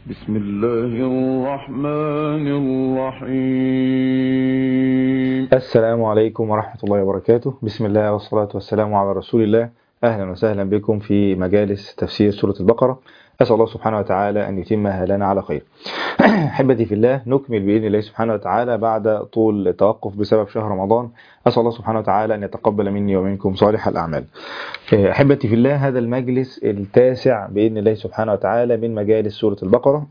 بسم الله الرحمن الرحيم السلام عليكم ورحمة الله وبركاته بسم الله والصلاة والسلام على رسول الله أهلا وسهلا بكم في مجالس تفسير سورة البقرة أسأل الله سبحانه وتعالى أن يتمها لنا على خير أحبتي في الله نكمل بإذن الله سبحانه وتعالى بعد طول التوقف بسبب شهر رمضان أسأل الله سبحانه وتعالى أن يتقبل مني ومنكم صالح الأعمال أحبتي في الله هذا المجلس التاسع بإذن الله سبحانه وتعالى من مجالس سورة البقرة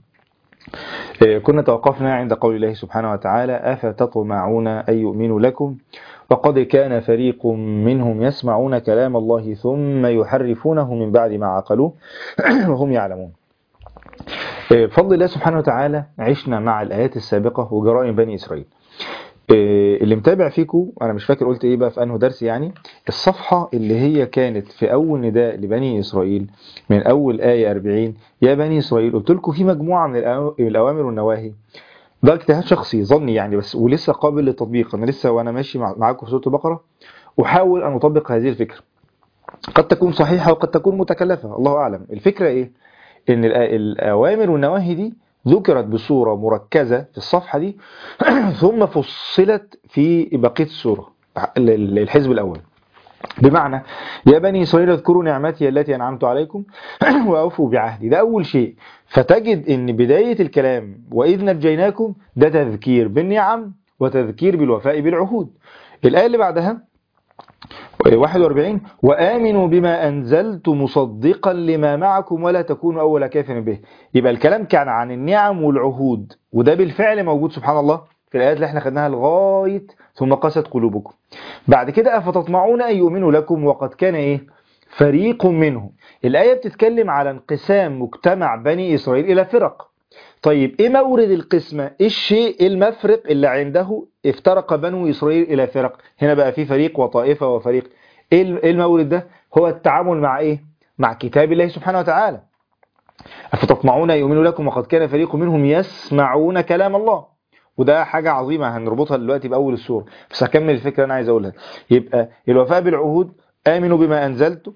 كنا توقفنا عند قول الله سبحانه وتعالى أفتطمعون أن يؤمنوا لكم وقد كان فريق منهم يسمعون كلام الله ثم يحرفونه من بعد ما عقلوه وهم يعلمون بفضل الله سبحانه وتعالى عشنا مع الآيات السابقة وجرائم بني إسرائيل اللي متابع فيكم انا مش فاكر قلت ايه بقى في انه درس يعني الصفحة اللي هي كانت في اول نداء لبني اسرائيل من اول آية 40 يا بني اسرائيل قلت لكم في مجموعة من الاوامر والنواهي ده اجتهاد شخصي ظني يعني بس ولسه قابل للتطبيق انا لسه وانا ماشي معاكم في سورة البقرة احاول ان اطبق هذه الفكرة قد تكون صحيحة وقد تكون متكلفة الله اعلم الفكرة ايه ان الاوامر والنواهي دي ذكرت بصورة مركزة في الصفحة دي ثم فصلت في بقية السورة الحزب الأول بمعنى يا بني إسرائيل اذكروا نعمتي التي أنعمت عليكم وأوفوا بعهدي ده أول شيء فتجد أن بداية الكلام وإذ نجيناكم ده تذكير بالنعم وتذكير بالوفاء بالعهود الآية اللي بعدها 41 وآمنوا بما أنزلت مصدقا لما معكم ولا تكونوا أول كافر به يبقى الكلام كان عن النعم والعهود وده بالفعل موجود سبحان الله في الآيات اللي احنا خدناها لغاية ثم قست قلوبكم بعد كده أفتطمعون أن يؤمنوا لكم وقد كان إيه فريق منهم الآية بتتكلم على انقسام مجتمع بني إسرائيل إلى فرق طيب ايه مورد القسمة ايه الشيء المفرق اللي عنده افترق بنو اسرائيل الى فرق هنا بقى في فريق وطائفة وفريق ايه المورد ده هو التعامل مع ايه مع كتاب الله سبحانه وتعالى افتطمعون يؤمنوا لكم وقد كان فريق منهم يسمعون كلام الله وده حاجة عظيمة هنربطها دلوقتي بأول السورة بس هكمل الفكرة أنا عايز أقولها يبقى الوفاء بالعهود آمنوا بما أنزلت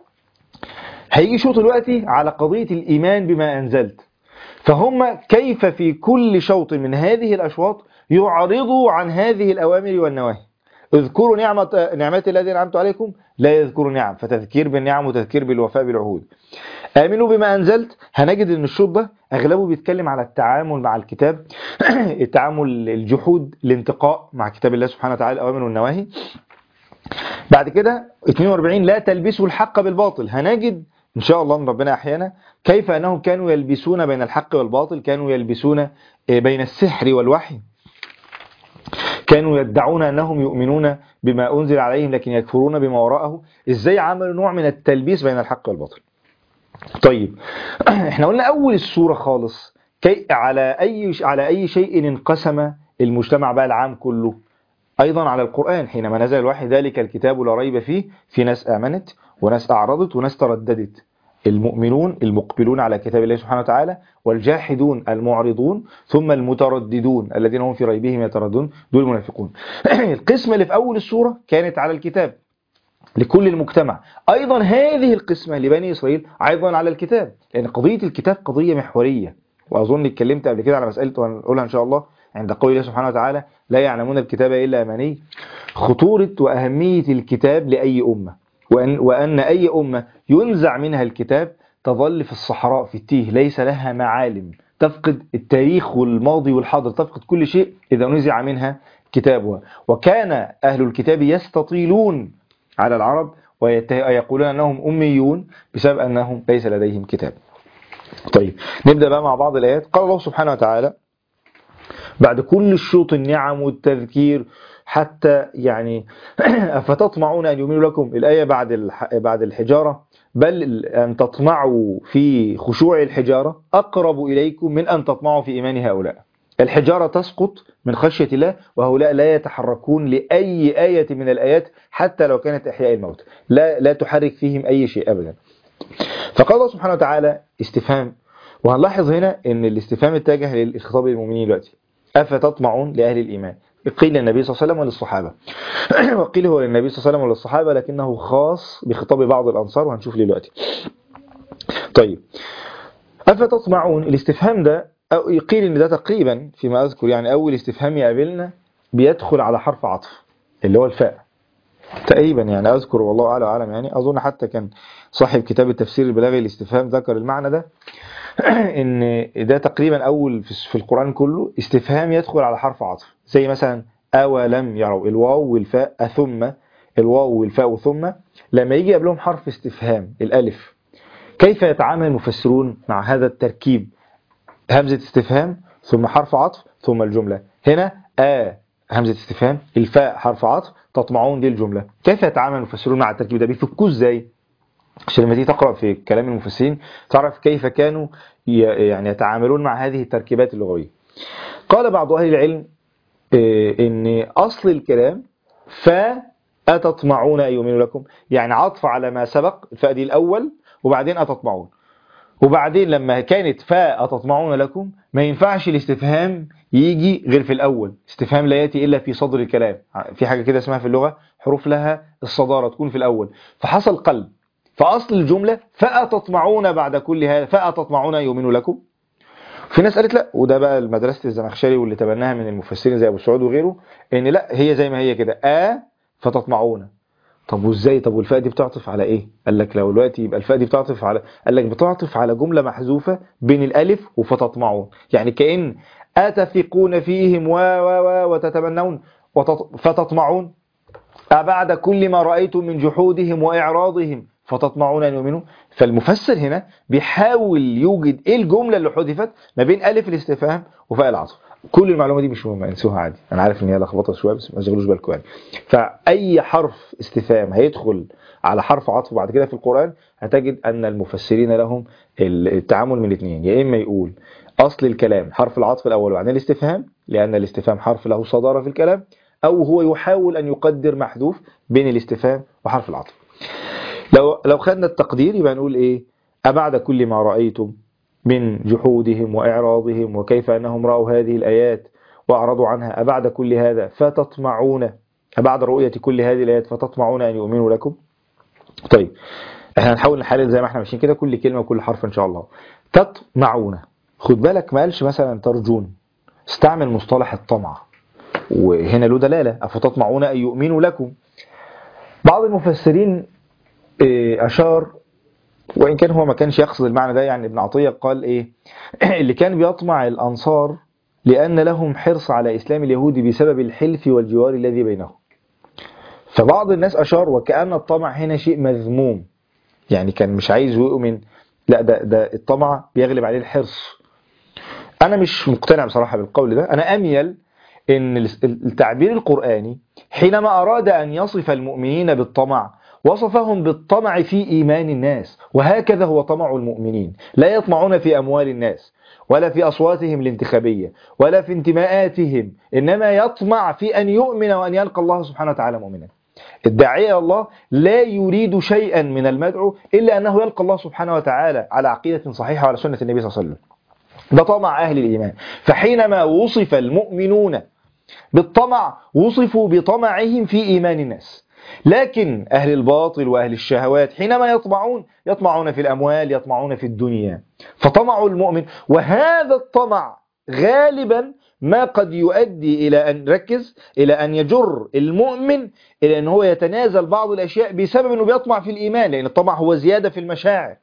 هيجي شوط دلوقتي على قضية الإيمان بما أنزلت فهم كيف في كل شوط من هذه الأشواط يعرضوا عن هذه الأوامر والنواهي اذكروا نعمة نعمات الذي أنعمت عليكم لا يذكروا نعم فتذكير بالنعم وتذكير بالوفاء بالعهود آمنوا بما أنزلت هنجد أن الشوط ده أغلبه بيتكلم على التعامل مع الكتاب التعامل الجحود الانتقاء مع كتاب الله سبحانه وتعالى الأوامر والنواهي بعد كده 42 لا تلبسوا الحق بالباطل هنجد إن شاء الله من ربنا أحيانا كيف أنهم كانوا يلبسون بين الحق والباطل كانوا يلبسون بين السحر والوحي كانوا يدعون أنهم يؤمنون بما أنزل عليهم لكن يكفرون بما وراءه إزاي عملوا نوع من التلبيس بين الحق والباطل طيب احنا قلنا أول السورة خالص كي على أي على أي شيء انقسم المجتمع بقى العام كله أيضا على القرآن حينما نزل الوحي ذلك الكتاب لا ريب فيه في ناس آمنت وناس أعرضت وناس ترددت المؤمنون المقبلون على كتاب الله سبحانه وتعالى والجاحدون المعرضون ثم المترددون الذين هم في ريبهم يترددون دول المنافقون القسمة اللي في أول السورة كانت على الكتاب لكل المجتمع أيضا هذه القسمة لبني إسرائيل أيضا على الكتاب لأن قضية الكتاب قضية محورية وأظن اتكلمت قبل كده على مسألة وهنقولها إن شاء الله عند قول الله سبحانه وتعالى لا يعلمون الكتاب إلا أماني خطورة وأهمية الكتاب لأي أمة وأن, وأن أي أمة ينزع منها الكتاب تظل في الصحراء في التيه ليس لها معالم تفقد التاريخ والماضي والحاضر تفقد كل شيء إذا نزع منها كتابها وكان أهل الكتاب يستطيلون على العرب ويقولون أنهم أميون بسبب أنهم ليس لديهم كتاب طيب نبدأ بقى مع بعض الآيات قال الله سبحانه وتعالى بعد كل الشوط النعم والتذكير حتى يعني أفتطمعون أن يؤمنوا لكم الآية بعد بعد الحجارة بل أن تطمعوا في خشوع الحجارة أقرب إليكم من أن تطمعوا في إيمان هؤلاء الحجارة تسقط من خشية الله وهؤلاء لا يتحركون لأي آية من الآيات حتى لو كانت إحياء الموت لا, لا تحرك فيهم أي شيء أبدا فقال الله سبحانه وتعالى استفهام وهنلاحظ هنا أن الاستفهام اتجه للخطاب للمؤمنين دلوقتي أفتطمعون لأهل الإيمان قيل للنبي صلى الله عليه وسلم وللصحابة وقيل هو للنبي صلى الله عليه وسلم وللصحابة لكنه خاص بخطاب بعض الأنصار وهنشوف ليه دلوقتي طيب أفتطمعون الاستفهام ده أو قيل إن ده تقريبا فيما أذكر يعني أول استفهام يقابلنا بيدخل على حرف عطف اللي هو الفاء تقريبا يعني أذكر والله أعلى وأعلم يعني أظن حتى كان صاحب كتاب التفسير البلاغي الاستفهام ذكر المعنى ده إن ده تقريبا أول في في القرآن كله استفهام يدخل على حرف عطف زي مثلا أولم يروا الواو والفاء أثم الواو والفاء وثم لما يجي قبلهم حرف استفهام الألف كيف يتعامل المفسرون مع هذا التركيب همزة استفهام ثم حرف عطف ثم الجملة هنا آ همزة استفهام الفاء حرف عطف تطمعون دي الجملة كيف يتعامل المفسرون مع التركيب ده بيفكوه ازاي عشان لما تيجي تقرأ في كلام المفسرين تعرف كيف كانوا ي- يعني يتعاملون مع هذه التركيبات اللغوية قال بعض أهل العلم إيه، ان اصل الكلام فأتطمعون أن يؤمنوا لكم يعني عطف على ما سبق الفاء دي الأول وبعدين أتطمعون وبعدين لما كانت فاء أتطمعون لكم ما ينفعش الاستفهام يجي غير في الأول استفهام لا يأتي إلا في صدر الكلام في حاجة كده اسمها في اللغة حروف لها الصدارة تكون في الأول فحصل قلب فأصل الجملة فأتطمعون بعد كل هذا فأتطمعون أن يؤمنوا لكم في ناس قالت لا وده بقى مدرسة الزمخشري واللي تبناها من المفسرين زي أبو سعود وغيره إن لا هي زي ما هي كده آ فتطمعون طب وازاي طب والفاء دي بتعطف على ايه قال لك لو دلوقتي يبقى الفاء دي بتعطف على قال لك بتعطف على جمله محذوفه بين الالف وفتطمعون يعني كأن اتثقون فيهم و و و وتتمنون وتط... فتطمعون أبعد كل ما رأيتم من جحودهم وإعراضهم فتطمعون أن يؤمنوا فالمفسر هنا بيحاول يوجد إيه الجملة اللي حذفت ما بين ألف الاستفهام وفاء العطف كل المعلومة دي مش مهمة انسوها عادي أنا عارف إن هي لخبطة شوية بس ما تشغلوش بالكم يعني فأي حرف استفهام هيدخل على حرف عطف بعد كده في القرآن هتجد أن المفسرين لهم التعامل من الاثنين يا إما يقول أصل الكلام حرف العطف الأول وبعدين الاستفهام لأن الاستفهام حرف له صدارة في الكلام أو هو يحاول أن يقدر محذوف بين الاستفهام وحرف العطف لو لو خدنا التقدير يبقى نقول إيه أبعد كل ما رأيتم من جحودهم وإعراضهم وكيف أنهم رأوا هذه الآيات وأعرضوا عنها أبعد كل هذا فتطمعون أبعد رؤية كل هذه الآيات فتطمعون أن يؤمنوا لكم طيب احنا هنحاول نحلل زي ما احنا ماشيين كده كل كلمة وكل حرف إن شاء الله تطمعون خد بالك ما قالش مثلا ترجون استعمل مصطلح الطمع وهنا له دلالة أفتطمعون أن يؤمنوا لكم بعض المفسرين أشار وإن كان هو ما كانش يقصد المعنى ده يعني ابن عطية قال إيه اللي كان بيطمع الأنصار لأن لهم حرص على إسلام اليهود بسبب الحلف والجوار الذي بينهم فبعض الناس أشار وكأن الطمع هنا شيء مذموم يعني كان مش عايز يؤمن لا ده, ده الطمع بيغلب عليه الحرص أنا مش مقتنع بصراحة بالقول ده أنا أميل ان التعبير القرآني حينما أراد أن يصف المؤمنين بالطمع وصفهم بالطمع في إيمان الناس وهكذا هو طمع المؤمنين لا يطمعون في أموال الناس ولا في أصواتهم الانتخابية ولا في انتماءاتهم إنما يطمع في أن يؤمن وأن يلقى الله سبحانه وتعالى مؤمنا الداعية الله لا يريد شيئا من المدعو إلا أنه يلقى الله سبحانه وتعالى على عقيدة صحيحة وعلى سنة النبي صلى الله عليه وسلم ده طمع أهل الإيمان فحينما وصف المؤمنون بالطمع وصفوا بطمعهم في إيمان الناس لكن أهل الباطل وأهل الشهوات حينما يطمعون يطمعون في الأموال يطمعون في الدنيا فطمع المؤمن وهذا الطمع غالبا ما قد يؤدي إلى أن ركز إلى أن يجر المؤمن إلى أن هو يتنازل بعض الأشياء بسبب أنه بيطمع في الإيمان لأن الطمع هو زيادة في المشاعر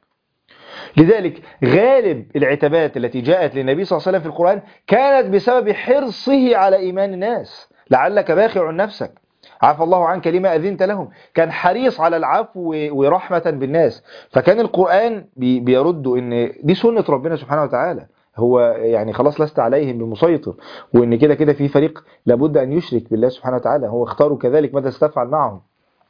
لذلك غالب العتابات التي جاءت للنبي صلى الله عليه وسلم في القرآن كانت بسبب حرصه على إيمان الناس لعلك باخع نفسك عفى الله عنك لما أذنت لهم كان حريص على العفو ورحمة بالناس فكان القرآن بيرد ان دي سنة ربنا سبحانه وتعالى هو يعني خلاص لست عليهم بمسيطر وان كده كده في فريق لابد ان يشرك بالله سبحانه وتعالى هو اختاروا كذلك ماذا استفعل معهم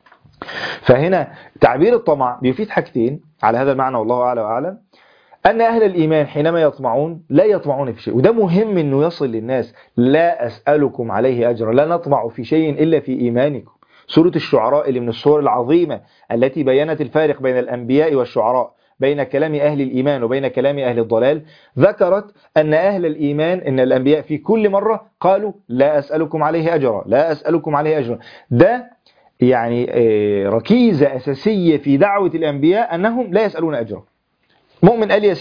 فهنا تعبير الطمع بيفيد حاجتين على هذا المعنى والله أعلى وأعلم أن أهل الإيمان حينما يطمعون لا يطمعون في شيء وده مهم أنه يصل للناس لا أسألكم عليه أجرا لا نطمع في شيء إلا في إيمانكم سورة الشعراء اللي من السور العظيمة التي بينت الفارق بين الأنبياء والشعراء بين كلام أهل الإيمان وبين كلام أهل الضلال ذكرت أن أهل الإيمان أن الأنبياء في كل مرة قالوا لا أسألكم عليه أجرا لا أسألكم عليه أجرا ده يعني ركيزة أساسية في دعوة الأنبياء أنهم لا يسألون أجرا مؤمن آل ياسين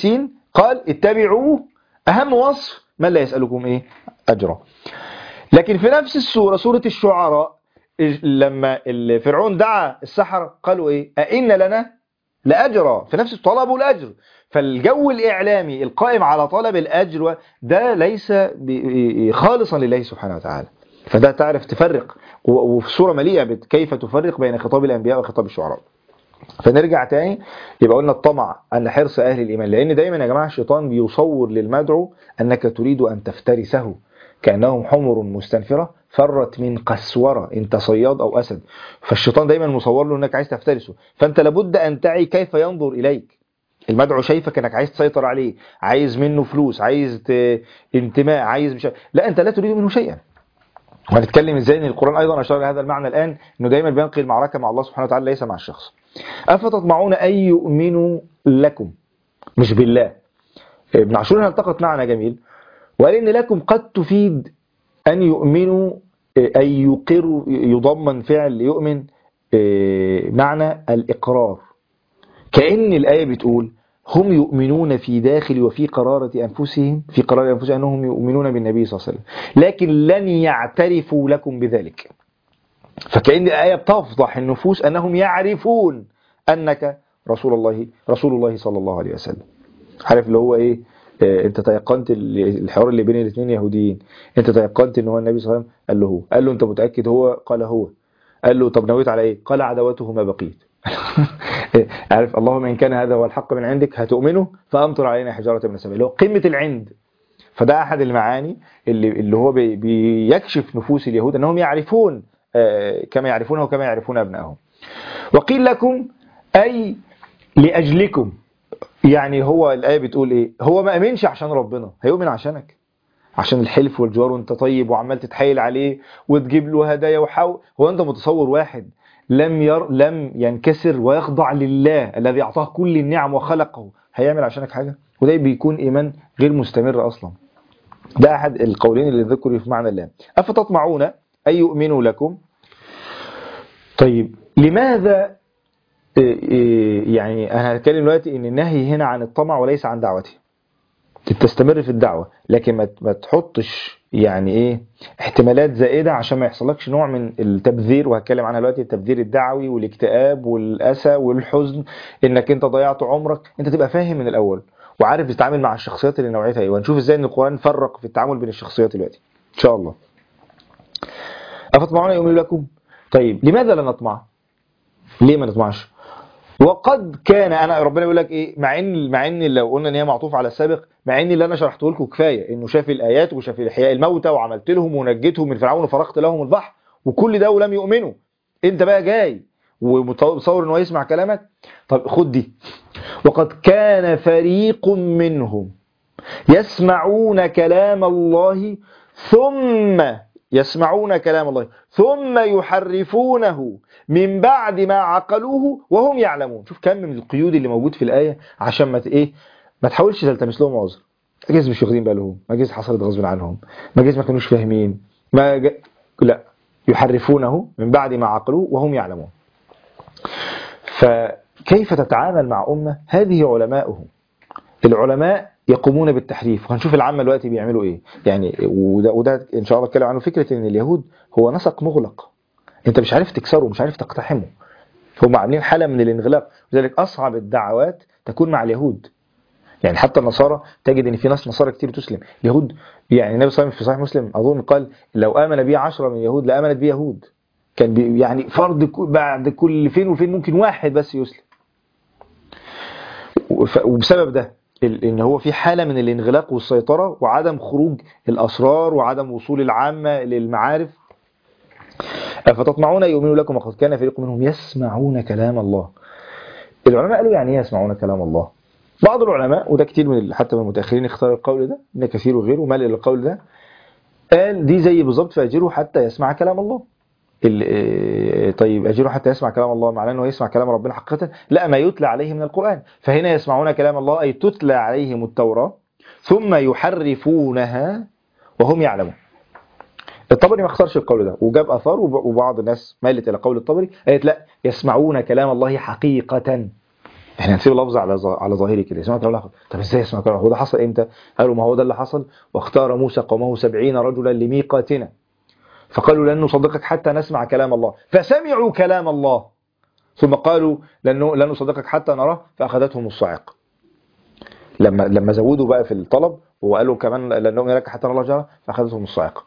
قال اتبعوه أهم وصف من لا يسألكم إيه أجرا لكن في نفس السورة سورة الشعراء لما فرعون دعا السحرة قالوا إيه أئن لنا لأجرا في نفس طلبوا الأجر فالجو الإعلامي القائم على طلب الأجر ده ليس ب- خالصا لله سبحانه وتعالى فده تعرف تفرق و- وفي سورة مليئة بت- كيف تفرق بين خطاب الأنبياء وخطاب الشعراء فنرجع تاني يبقى قلنا الطمع أن حرص أهل الإيمان لأن دايما يا جماعة الشيطان بيصور للمدعو أنك تريد أن تفترسه كأنهم حمر مستنفرة فرت من قسورة انت صياد أو أسد فالشيطان دايما مصور له أنك عايز تفترسه فأنت لابد أن تعي كيف ينظر إليك المدعو شايفك انك عايز تسيطر عليه عايز منه فلوس عايز ت... انتماء عايز مش... لا انت لا تريد منه شيئا وهنتكلم ازاي ان القران ايضا اشار لهذا المعنى الان انه دايما بينقل المعركه مع الله سبحانه وتعالى ليس مع الشخص افتطمعون ان يؤمنوا لكم مش بالله ابن عاشور هنا التقط معنى جميل وقال ان لكم قد تفيد ان يؤمنوا ان يقروا يضمن فعل يؤمن اه، معنى الاقرار كأن الآية بتقول هم يؤمنون في داخل وفي قرارة أنفسهم في قرار أنفسهم أنهم يؤمنون بالنبي صلى الله عليه وسلم لكن لن يعترفوا لكم بذلك فكأن الآية بتفضح النفوس أنهم يعرفون أنك رسول الله رسول الله صلى الله عليه وسلم عارف اللي هو إيه آه، انت تيقنت ال- الحوار اللي بين الاثنين يهوديين انت تيقنت ان هو النبي صلى الله عليه وسلم قال له هو قال له انت متاكد هو قال هو قال له طب نويت على ايه قال عداوته ما بقيت عارف اللهم ان كان هذا هو الحق من عندك هتؤمنه فامطر علينا حجاره من السماء اللي هو قمه العند فده احد المعاني اللي اللي هو بي- بيكشف نفوس اليهود انهم يعرفون آه، كما يعرفونه وكما يعرفون ابنائهم وقيل لكم اي لاجلكم يعني هو الايه بتقول ايه هو ما امنش عشان ربنا هيؤمن عشانك عشان الحلف والجوار وانت طيب وعمال تتحايل عليه وتجيب له هدايا وحاول هو انت متصور واحد لم ير لم ينكسر ويخضع لله الذي اعطاه كل النعم وخلقه هيعمل عشانك حاجه وده بيكون ايمان غير مستمر اصلا ده احد القولين اللي ذكروا في معنى الله افتطمعون ان يؤمنوا لكم طيب لماذا إيه إيه يعني انا هتكلم دلوقتي ان النهي هنا عن الطمع وليس عن دعوته تستمر في الدعوة لكن ما ما تحطش يعني ايه احتمالات زائدة عشان ما يحصلكش نوع من التبذير وهتكلم عنها دلوقتي التبذير الدعوي والاكتئاب والأسى والحزن انك انت ضيعت عمرك انت تبقى فاهم من الاول وعارف تتعامل مع الشخصيات اللي نوعيتها ايه وهنشوف ازاي ان القرآن فرق في التعامل بين الشخصيات دلوقتي ان شاء الله افتطمعون يؤمنوا لكم طيب لماذا لا نطمع ليه ما نطمعش وقد كان انا ربنا يقول لك ايه مع ان مع ان لو قلنا ان هي معطوف على السابق مع ان اللي انا شرحته لكم كفايه انه شاف الايات وشاف احياء الموتى وعملت لهم ونجيتهم من فرعون وفرقت لهم البحر وكل ده ولم يؤمنوا انت بقى جاي ومتصور انه يسمع كلامك طب خد دي وقد كان فريق منهم يسمعون كلام الله ثم يسمعون كلام الله ثم يحرفونه من بعد ما عقلوه وهم يعلمون شوف كم من القيود اللي موجود في الآية عشان ما ت- ايه ما تحاولش تلتمس لهم عذر ما جايز مش واخدين بالهم ما جايز حصلت غصب عنهم ما جايز ما كانوش فاهمين ما ج... لا يحرفونه من بعد ما عقلوه وهم يعلمون فكيف تتعامل مع أمة هذه علماؤهم العلماء يقومون بالتحريف وهنشوف العامة دلوقتي بيعملوا ايه يعني وده, وده ان شاء الله اتكلم عنه فكرة ان اليهود هو نسق مغلق انت مش عارف تكسره مش عارف تقتحمه هم عاملين حالة من الانغلاق لذلك اصعب الدعوات تكون مع اليهود يعني حتى النصارى تجد ان في ناس نصارى كتير تسلم اليهود يعني النبي صلى الله عليه وسلم في صحيح مسلم اظن قال لو امن بي عشرة من اليهود لامنت بي يهود كان بي يعني فرض كو- بعد كل فين وفين ممكن واحد بس يسلم وف- وبسبب ده ال- ان هو في حاله من الانغلاق والسيطره وعدم خروج الاسرار وعدم وصول العامه للمعارف افتطمعون يؤمنوا لكم وقد كان فريق منهم يسمعون كلام الله العلماء قالوا يعني ايه يسمعون كلام الله بعض العلماء وده كتير من ال- حتى من المتاخرين اختار القول ده ابن كثير وغيره مال الى القول ده قال دي زي بالظبط فاجره حتى يسمع كلام الله ال- آه، طيب اجره حتى يسمع كلام الله معناه انه يسمع كلام ربنا حقيقه لا ما يتلى عليه من القران فهنا يسمعون كلام الله اي تتلى عليهم التوراه ثم يحرفونها وهم يعلمون الطبري ما اختارش القول ده وجاب اثار وب- وبعض الناس مالت الى قول الطبري قالت لا يسمعون كلام الله حقيقه احنا هنسيب اللفظ على ظا- على ظاهره كده يسمعوا كلام الله طب ازاي يسمعوا كلام الله؟ هو ده حصل امتى قالوا ما هو ده اللي حصل واختار موسى قومه سبعين رجلا لميقاتنا فقالوا لن نصدقك حتى نسمع كلام الله فسمعوا كلام الله ثم قالوا لن لن نصدقك حتى نراه فاخذتهم الصاعقه لما لما زودوا بقى في الطلب وقالوا كمان لن نؤمن لك حتى نرى الله جل فاخذتهم الصاعقه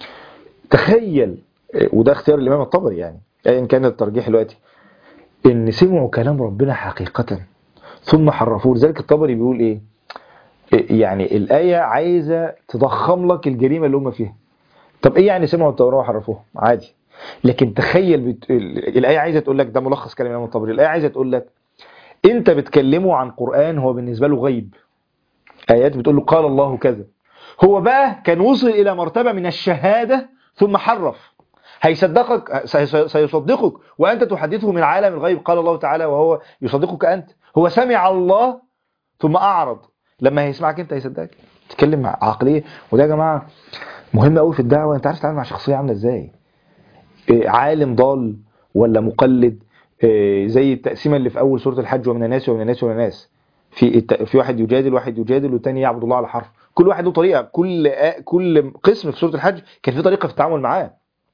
تخيل وده اختيار الامام الطبري يعني ايا كان الترجيح دلوقتي ان سمعوا كلام ربنا حقيقه ثم حرفوه لذلك الطبري بيقول ايه يعني الايه عايزه تضخم لك الجريمه اللي هم فيها طب ايه يعني سمعوا التوراه وحرفوها عادي لكن تخيل بت... ال- الايه عايزه تقول لك ده ملخص كلام الامام الطبري الايه عايزه تقول لك انت بتكلمه عن قران هو بالنسبه له غيب ايات بتقول له قال الله كذا هو بقى كان وصل الى مرتبه من الشهاده ثم حرف هيصدقك سي- سيصدقك وانت تحدثه من عالم الغيب قال الله تعالى وهو يصدقك انت هو سمع الله ثم اعرض لما هيسمعك انت هيصدقك تتكلم مع عقليه وده يا جماعه مهم قوي في الدعوه انت عارف تتعامل مع شخصيه عامله ازاي إيه، عالم ضال ولا مقلد إيه، زي التقسيمه اللي في اول سوره الحج ومن الناس ومن الناس ومن الناس في الت- في واحد يجادل واحد يجادل والتاني يعبد الله على حرف كل واحد له طريقه كل آ- كل قسم في سوره الحج كان في طريقه في التعامل معاه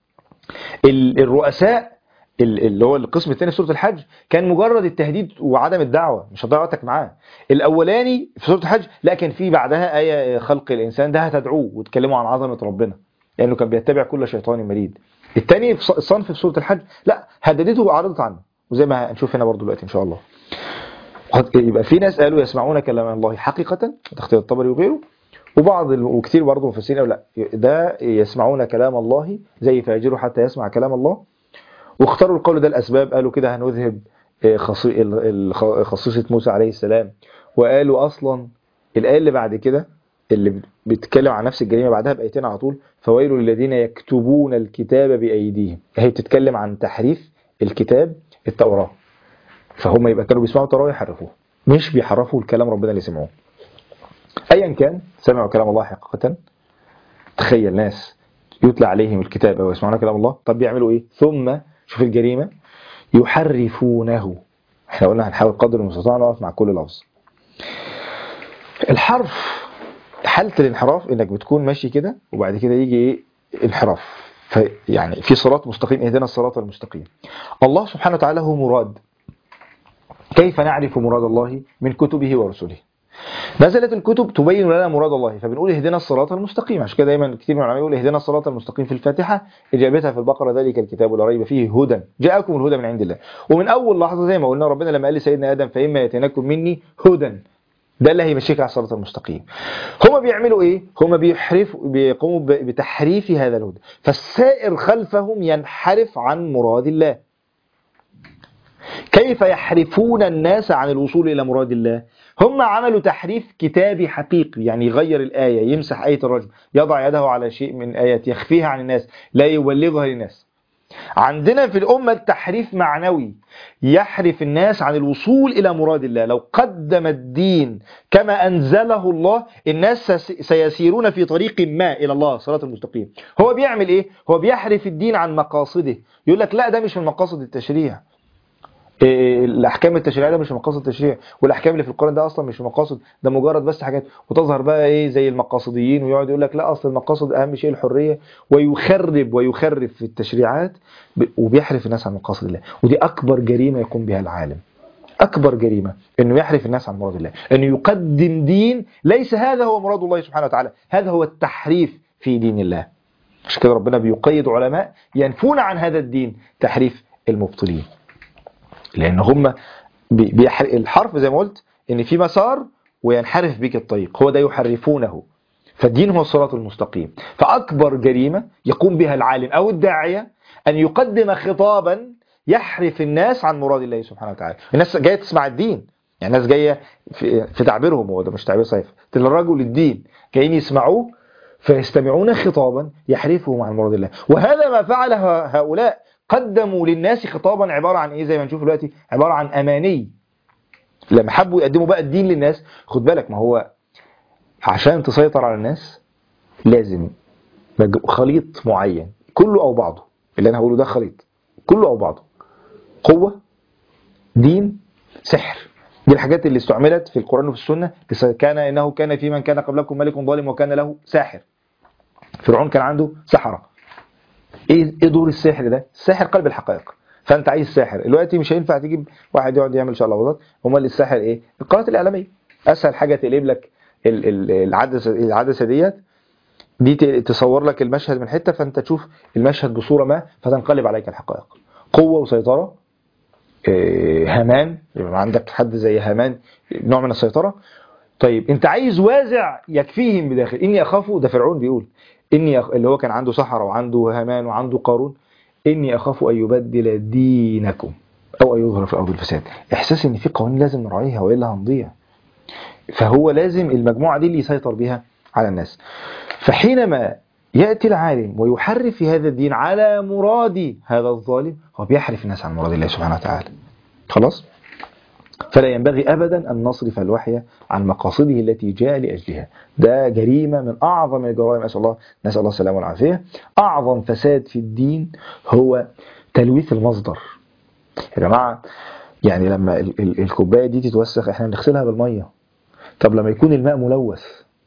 ال- الرؤساء ال- اللي هو القسم الثاني في سوره الحج كان مجرد التهديد وعدم الدعوه مش هتضيع وقتك معاه الاولاني في سوره الحج لا كان في بعدها ايه خلق الانسان ده هتدعوه وتكلموا عن عظمه ربنا لانه كان بيتبع كل شيطان مريد الثاني في ص- الصنف في سوره الحج لا هددته واعرضت عنه وزي ما هنشوف هنا برضو دلوقتي ان شاء الله قد- يبقى في ناس قالوا يسمعون كلام الله حقيقه ده اختيار الطبري وغيره وبعض ال- وكثير برضه مفسرين قالوا لا ده يسمعون كلام الله زي فاجروا حتى يسمع كلام الله واختاروا القول ده الاسباب قالوا كده هنذهب آه، خصي- ال- ال- خ- خصيصه موسى عليه السلام وقالوا اصلا الايه اللي بعد كده اللي بت- بتتكلم عن نفس الجريمه بعدها بايتين على طول فويل للذين يكتبون الكتاب بايديهم هي بتتكلم عن تحريف الكتاب التوراه فهم يبقى كانوا بيسمعوا التوراه ويحرفوها مش بيحرفوا الكلام ربنا اللي سمعوه ايا كان سمعوا كلام الله حقيقه تخيل ناس يتلى عليهم الكتاب او يسمعون كلام الله طب بيعملوا ايه ثم شوف الجريمه يحرفونه احنا قلنا هنحاول قدر المستطاع نقف مع كل لفظ الحرف حالة الانحراف انك بتكون ماشي كده وبعد كده يجي ايه انحراف فيعني في صراط مستقيم اهدنا الصراط المستقيم الله سبحانه وتعالى هو مراد كيف نعرف مراد الله من كتبه ورسله نزلت الكتب تبين لنا مراد الله فبنقول اهدنا الصراط المستقيم عشان كده دايما كتير من العلماء يقول اهدنا الصراط المستقيم في الفاتحه اجابتها في البقره ذلك الكتاب لا ريب فيه هدى جاءكم الهدى من عند الله ومن اول لحظه زي ما قلنا ربنا لما قال لسيدنا ادم فاما ياتينكم مني هدى ده اللي هيمشيك على الصراط المستقيم هما بيعملوا ايه هما بيحرفوا بيقوموا ب- بتحريف هذا الهدى فالسائر خلفهم ينحرف عن مراد الله كيف يحرفون الناس عن الوصول إلى مراد الله هم عملوا تحريف كتابي حقيقي يعني يغير الآية يمسح آية الرجل يضع يده على شيء من آيات يخفيها عن الناس لا يبلغها للناس عندنا في الأمة التحريف معنوي يحرف الناس عن الوصول إلى مراد الله لو قدم الدين كما أنزله الله الناس سس- سيسيرون في طريق ما إلى الله صراط المستقيم هو بيعمل إيه؟ هو بيحرف الدين عن مقاصده يقول لك لا ده مش من مقاصد التشريع إيه، الاحكام التشريعيه ده مش مقاصد التشريع والاحكام اللي في القران ده اصلا مش مقاصد ده مجرد بس حاجات وتظهر بقى ايه زي المقاصديين ويقعد يقول لك لا اصل المقاصد اهم شيء الحريه ويخرب ويخرب في التشريعات ب- وبيحرف الناس عن مقاصد الله ودي اكبر جريمه يقوم بها العالم اكبر جريمه انه يحرف الناس عن مراد الله انه يقدم دين ليس هذا هو مراد الله سبحانه وتعالى هذا هو التحريف في دين الله عشان كده ربنا بيقيد علماء ينفون عن هذا الدين تحريف المبطلين لان هم بي- بيحر... الحرف زي ما قلت ان في مسار وينحرف بك الطريق هو ده يحرفونه فالدين هو الصراط المستقيم فاكبر جريمه يقوم بها العالم او الداعيه ان يقدم خطابا يحرف الناس عن مراد الله سبحانه وتعالى الناس جايه تسمع الدين يعني الناس جايه في, في تعبيرهم هو ده مش تعبير صيف الرجل الدين جايين يسمعوه فيستمعون خطابا يحرفهم عن مراد الله وهذا ما فعل ه- هؤلاء قدموا للناس خطابا عبارة عن ايه زي ما نشوف دلوقتي عبارة عن اماني لما حبوا يقدموا بقى الدين للناس خد بالك ما هو عشان تسيطر على الناس لازم مج- خليط معين كله او بعضه اللي انا هقوله ده خليط كله او بعضه قوة دين سحر دي الحاجات اللي استعملت في القرآن وفي السنة لس- كان إنه كان في من كان قبلكم ملك ظالم وكان له ساحر فرعون كان عنده سحرة ايه ايه دور السحر ده الساحر قلب الحقائق فانت عايز ساحر دلوقتي مش هينفع تجيب واحد يقعد يعمل شقلباظات امال الساحر ايه القناه الاعلاميه اسهل حاجه تقلب لك ال- ال- العدسه العدسه ديت دي ت- تصور لك المشهد من حته فانت تشوف المشهد بصوره ما فتنقلب عليك الحقائق قوه وسيطره آه، هامان يبقى عندك حد زي هامان نوع من السيطره طيب انت عايز وازع يكفيهم بداخل اني اخاف ده فرعون بيقول اني أخ... اللي هو كان عنده سحرة وعنده هامان وعنده قارون اني اخاف ان يبدل دينكم او ان يظهر في الارض الفساد احساس ان في قوانين لازم نراعيها والا هنضيع فهو لازم المجموعه دي اللي يسيطر بيها على الناس فحينما ياتي العالم ويحرف في هذا الدين على مراد هذا الظالم هو بيحرف الناس عن مراد الله سبحانه وتعالى خلاص فلا ينبغي أبدا أن نصرف الوحي عن مقاصده التي جاء لأجلها ده جريمة من أعظم الجرائم أسأل الله نسأل الله السلامة والعافية أعظم فساد في الدين هو تلويث المصدر يا جماعة يعني لما ال- ال- الكوباية دي تتوسخ احنا بنغسلها بالمية طب لما يكون الماء ملوث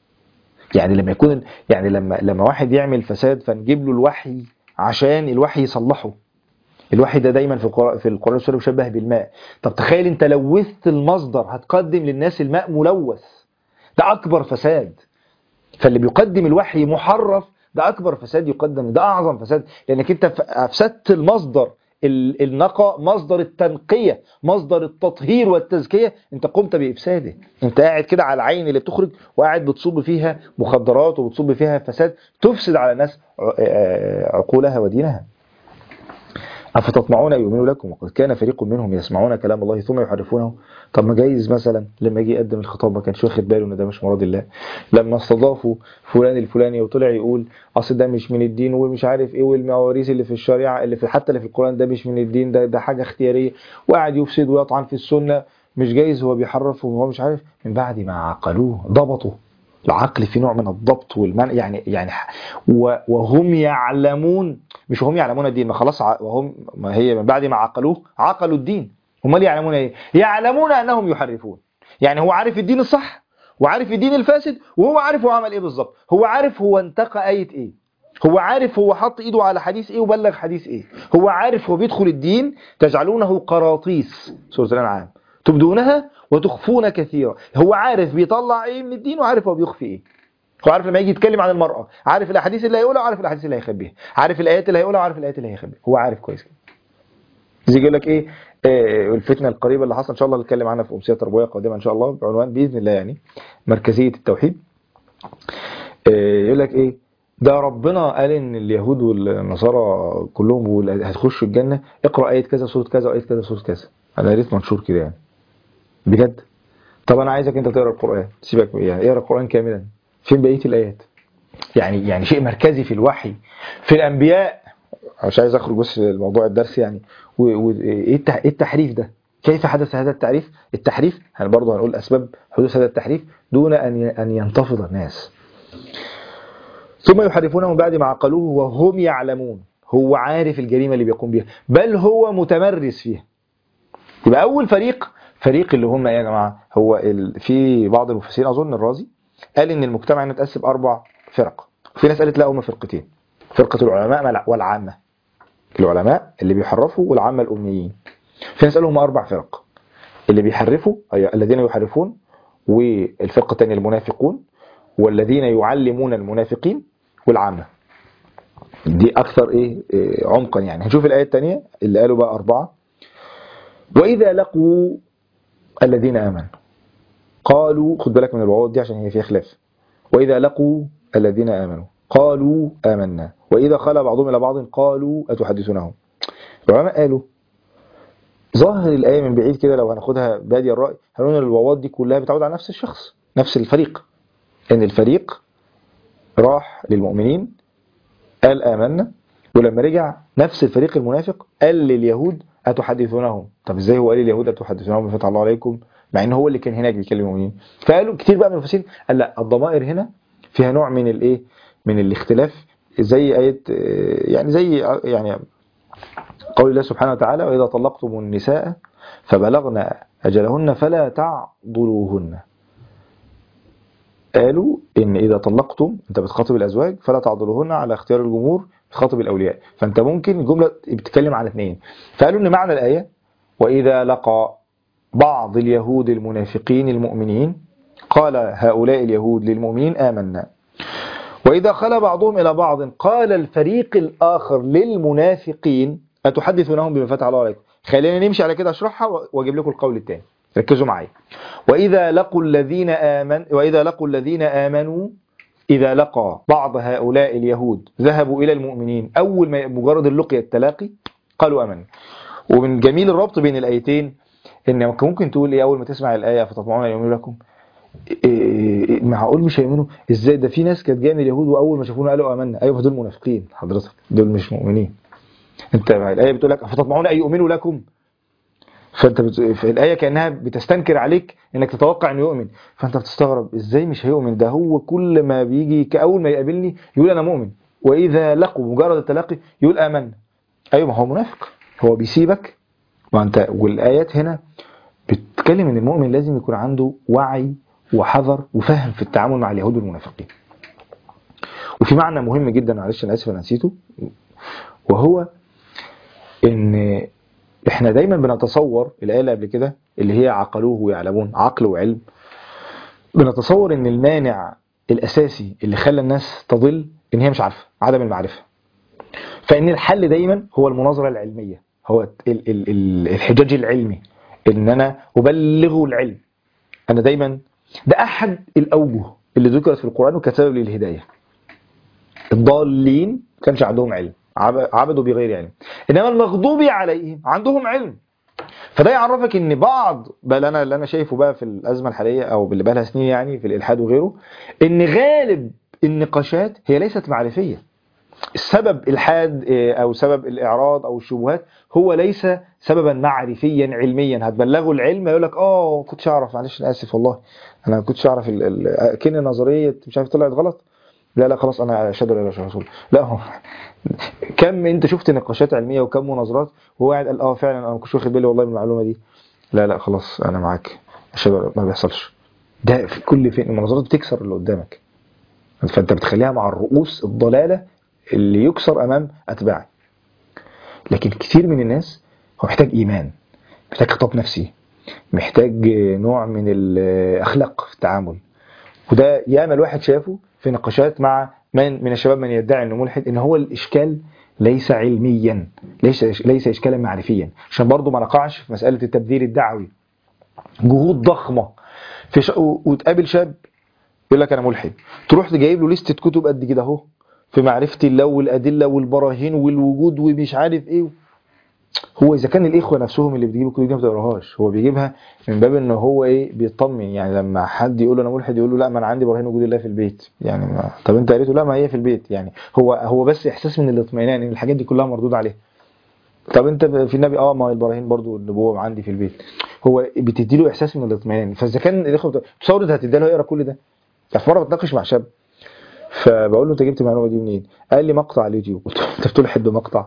يعني لما يكون يعني لما لما واحد يعمل فساد فنجيب له الوحي عشان الوحي يصلحه الوحي ده دايما في القرآن في القرآن والسنة يشبه بالماء طب تخيل انت لوثت المصدر هتقدم للناس الماء ملوث ده اكبر فساد فاللي بيقدم الوحي محرف ده اكبر فساد يقدم ده اعظم فساد لانك انت ف- افسدت المصدر ال- النقى مصدر التنقية مصدر التطهير والتزكية انت قمت بإفساده انت قاعد كده على العين اللي بتخرج وقاعد بتصب فيها مخدرات وبتصب فيها فساد تفسد على الناس ع- آه، عقولها ودينها أفتطمعون أن يؤمنوا لكم وقد كان فريق منهم يسمعون كلام الله ثم يحرفونه طب ما جايز مثلا لما جه يقدم الخطاب ما كانش واخد باله ان ده مش مراد الله لما استضافوا فلان الفلاني وطلع يقول اصل ده مش من الدين ومش عارف ايه والمواريث اللي في الشريعه اللي في حتى اللي في القران ده مش من الدين ده ده حاجه اختياريه وقاعد يفسد ويطعن في السنه مش جايز هو بيحرف وهو مش عارف من بعد ما عقلوه ضبطوا العقل في نوع من الضبط والمنع يعني يعني ح- و- وهم يعلمون مش وهم يعلمون الدين ما خلاص ع- وهم ما هي من بعد ما عقلوه عقلوا الدين هم اللي يعلمون ايه يعلمون انهم يحرفون يعني هو عارف الدين الصح وعارف الدين الفاسد وهو عارف هو عمل ايه بالظبط هو عارف هو انتقى ايه ايه هو عارف هو حط ايده على حديث ايه وبلغ حديث ايه هو عارف هو بيدخل الدين تجعلونه قراطيس سورة الانعام تبدونها وتخفون كثيرا هو عارف بيطلع ايه من الدين وعارف هو بيخفي ايه هو عارف لما يجي يتكلم عن المرأة عارف الاحاديث اللي هيقولها وعارف الاحاديث اللي هيخبيها عارف الايات اللي هيقولها وعارف الايات اللي هيخبيها هو عارف كويس كده زي يقول لك ايه آه، الفتنه القريبه اللي حصل ان شاء الله نتكلم عنها في امسيه تربويه قادمه ان شاء الله بعنوان باذن الله يعني مركزيه التوحيد آه، يقول لك ايه ده ربنا قال ان اليهود والنصارى كلهم وال- هتخشوا الجنه اقرا ايه كذا سوره كذا وايه كذا سوره كذا انا قريت منشور كده يعني بجد طب انا عايزك انت تقرا القران سيبك من- يعني اقرا القران كاملا فين بقيه الايات يعني يعني شيء مركزي في الوحي في الانبياء مش عايز اخرج بس الموضوع الدرس يعني وايه التح- إيه التحريف ده كيف حدث هذا التعريف التحريف هن برضه هنقول اسباب حدوث هذا التحريف دون ان ي- ان ينتفض الناس ثم يحرفونه من بعد ما عقلوه وهم يعلمون هو عارف الجريمه اللي بيقوم بها بل هو متمرس فيها يبقى اول فريق فريق اللي هم ايه يا جماعه هو ال... في بعض المفسرين اظن الرازي قال ان المجتمع متقسم اربع فرق في ناس قالت لا هم فرقتين فرقه العلماء والعامه العلماء اللي بيحرفوا والعامه الاميين في ناس قالوا هم اربع فرق اللي بيحرفوا أي الذين يحرفون والفرقه الثانيه المنافقون والذين يعلمون المنافقين والعامه دي اكثر ايه إيه، عمقا يعني هنشوف الايه الثانيه اللي قالوا بقى اربعه واذا لقوا الذين امنوا قالوا خد بالك من الواو دي عشان هي فيها خلاف واذا لقوا الذين امنوا قالوا امنا واذا خلا بعضهم الى بعض قالوا اتحدثونهم العلماء قالوا ظاهر الايه من بعيد كده لو هناخدها بادي الراي هنقول ان الواوات دي كلها بتعود على نفس الشخص نفس الفريق ان الفريق راح للمؤمنين قال آمنا ولما رجع نفس الفريق المنافق قال لليهود أتحدثونهم طب ازاي هو قال لليهود أتحدثونهم بفتح الله عليكم مع ان هو اللي كان هناك بيكلم المؤمنين فقالوا كتير بقى من المفسرين قال لا الضمائر هنا فيها نوع من الايه من الاختلاف زي آية آه، يعني زي آه، يعني قول الله سبحانه وتعالى وإذا طلقتم النساء فبلغن أجلهن فلا تعضلوهن قالوا إن إذا طلقتم أنت بتخاطب الأزواج فلا تعضلوهن على اختيار الجمهور بتخاطب الأولياء فأنت ممكن الجملة بتتكلم عن اثنين فقالوا إن معنى الآية وإذا لقى بعض اليهود المنافقين المؤمنين قال هؤلاء اليهود للمؤمنين آمنا وإذا خلا بعضهم إلى بعض قال الفريق الآخر للمنافقين أتحدثونهم بما فتح الله عليكم خلينا نمشي على كده أشرحها وأجيب لكم القول الثاني ركزوا معايا وإذا لقوا الذين آمن وإذا لقوا الذين آمنوا إذا لقى بعض هؤلاء اليهود ذهبوا إلى المؤمنين أول ما مجرد اللقي التلاقي قالوا آمنا ومن جميل الربط بين الآيتين إن ممكن تقول إيه أول ما تسمع الآية فتطمعون أن يؤمنوا لكم إيه معقول مش هيؤمنوا ازاي ده في ناس كانت جايه من اليهود واول ما شافونا قالوا امنا ايوه دول منافقين حضرتك دول مش مؤمنين انت الايه بتقول لك فتطمعون ان يؤمنوا لكم فانت بت... في الايه كانها بتستنكر عليك انك تتوقع انه يؤمن فانت بتستغرب ازاي مش هيؤمن ده هو كل ما بيجي كاول ما يقابلني يقول انا مؤمن واذا لقوا مجرد التلاقي يقول امنا ايوه ما هو منافق هو بيسيبك وانت والايات هنا بتتكلم ان المؤمن لازم يكون عنده وعي وحذر وفهم في التعامل مع اليهود والمنافقين وفي معنى مهم جدا معلش انا اسف انا نسيته وهو ان احنا دايما بنتصور الايه اللي قبل كده اللي هي عقلوه ويعلمون عقل وعلم بنتصور ان المانع الاساسي اللي خلى الناس تضل ان هي مش عارفه عدم المعرفه فان الحل دايما هو المناظره العلميه هو ال- ال- ال- الحجاج العلمي ان انا ابلغه العلم انا دايما ده احد الاوجه اللي ذكرت في القران وكسبب للهدايه الضالين ما كانش عندهم علم عب- عبدوا بغير علم انما المغضوب عليهم عندهم علم فده يعرفك ان بعض بل انا اللي انا شايفه بقى في الازمه الحاليه او اللي بقى لها سنين يعني في الالحاد وغيره ان غالب النقاشات هي ليست معرفيه السبب الحاد إيه، او سبب الاعراض او الشبهات هو ليس سببا معرفيا علميا هتبلغه العلم يقول لك اه ما كنتش اعرف معلش انا اسف والله انا ما كنتش اعرف ال- ال- كن نظريه مش عارف طلعت غلط لا لا خلاص انا اشهد ان لا اله الا الله رسول لا هو كم انت شفت نقاشات علميه وكم مناظرات وهو قاعد قال اه فعلا انا ما كنتش واخد بالي والله من المعلومه دي لا لا خلاص انا معاك اشهد أن- ما بيحصلش ده في كل فين المناظرات بتكسر اللي قدامك فانت بتخليها مع الرؤوس الضلاله اللي يكسر امام اتباعه لكن كتير من الناس هو محتاج ايمان محتاج خطاب نفسي محتاج نوع من الاخلاق في التعامل وده ياما الواحد شافه في نقاشات مع من من الشباب من يدعي انه ملحد ان هو الاشكال ليس علميا ليس ليس اشكالا معرفيا عشان برضه ما نقعش في مساله التبذير الدعوي جهود ضخمه في ش... و- وتقابل شاب يقول لك انا ملحد تروح جايب له لستة كتب قد كده اهو في معرفة الله والأدلة والبراهين والوجود ومش عارف ايه هو إذا كان الإخوة نفسهم اللي بتجيب الكتب دي ما بتقراهاش هو بيجيبها من باب إن هو إيه بيطمن يعني لما حد يقول له أنا ملحد يقول له لا ما أنا عندي براهين وجود الله في البيت يعني ما طب أنت قريته لا ما هي في البيت يعني هو هو بس إحساس من الاطمئنان إن الحاجات دي كلها مردود عليها طب انت ب- في النبي اه ما هي البراهين برضو النبوه عندي في البيت هو بتدي له احساس من الاطمئنان فاذا كان الاخوه بت- تصور انت هتدي له يقرا كل ده في مره بتناقش مع شاب فبقول له انت جبت المعلومه دي منين؟ قال لي مقطع على اليوتيوب قلت له انت بتلحد بمقطع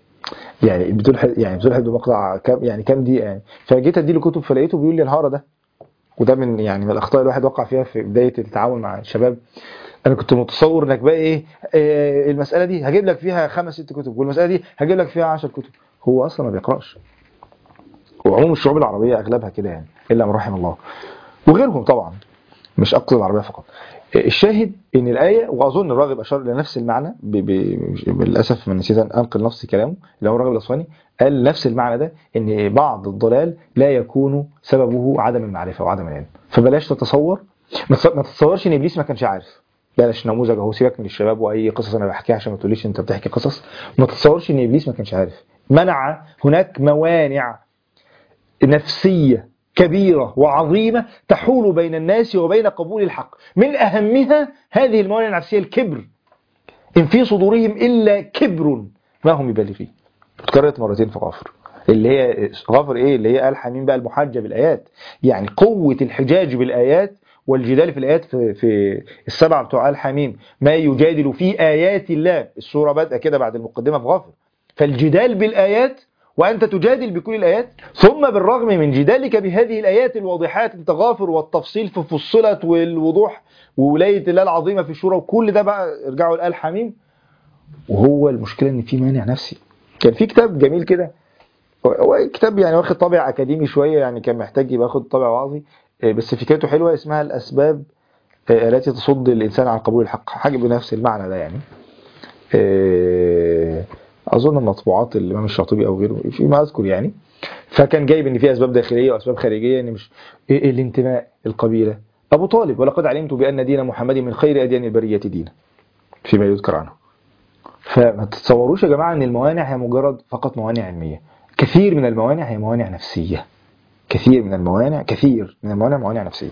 يعني بتلحد يعني بتلحد بمقطع كام يعني كام دقيقه يعني فجيت ادي له كتب فلقيته بيقول لي الهاره ده وده من يعني من الاخطاء الواحد وقع فيها في بدايه التعامل مع الشباب انا كنت متصور انك بقى ايه آه، المساله دي هجيب لك فيها خمس ست كتب والمساله دي هجيب لك فيها 10 كتب هو اصلا ما بيقراش وعموم الشعوب العربيه اغلبها كده يعني الا من رحم الله وغيرهم طبعا مش اقصد العربيه فقط الشاهد ان الايه واظن الراغب اشار الى نفس المعنى ب... ب... للاسف من نسيت ان انقل نفس كلامه اللي هو الراغب الاصفهاني قال نفس المعنى ده ان بعض الضلال لا يكون سببه عدم المعرفه وعدم العلم فبلاش تتصور ما تتص- ما تتصورش ان ابليس ما كانش عارف بلاش نموذج اهو سيبك من الشباب واي قصص انا بحكيها عشان ما تقوليش انت بتحكي قصص ما تتصورش ان ابليس ما كانش عارف منع هناك موانع نفسية كبيرة وعظيمة تحول بين الناس وبين قبول الحق من أهمها هذه الموانع النفسية الكبر إن في صدورهم إلا كبر ما هم ببالغين اتكررت مرتين في غافر اللي هي غافر ايه اللي هي قال حميم بقى المحجة بالآيات يعني قوة الحجاج بالآيات والجدال في الآيات في, في السبعة بتوع آل حميم ما يجادل في آيات الله السورة بادئة كده بعد المقدمة في غافر فالجدال بالآيات وأنت تجادل بكل الآيات ثم بالرغم من جدالك بهذه الآيات الواضحات التغافر والتفصيل في فصلت والوضوح وولاية الله العظيمة في الشورى وكل ده بقى ارجعوا لآل حميم وهو المشكلة إن في مانع نفسي كان في كتاب جميل كده هو كتاب يعني واخد طابع أكاديمي شوية يعني كان محتاج يبقى واخد طابع وعظي آه، بس فكرته حلوة اسمها الأسباب آه، التي تصد الإنسان عن قبول الحق حاجة بنفس المعنى ده يعني آه، أظن مطبوعات الإمام الشاطبي أو غيره فيما أذكر يعني فكان جايب إن في أسباب داخلية وأسباب خارجية إن مش إيه الانتماء القبيلة أبو طالب ولقد علمت بأن دين محمد من خير أديان البرية دينا فيما يذكر عنه فما تتصوروش يا جماعة إن الموانع هي مجرد فقط موانع علمية كثير من الموانع هي موانع نفسية كثير من الموانع كثير من الموانع موانع نفسية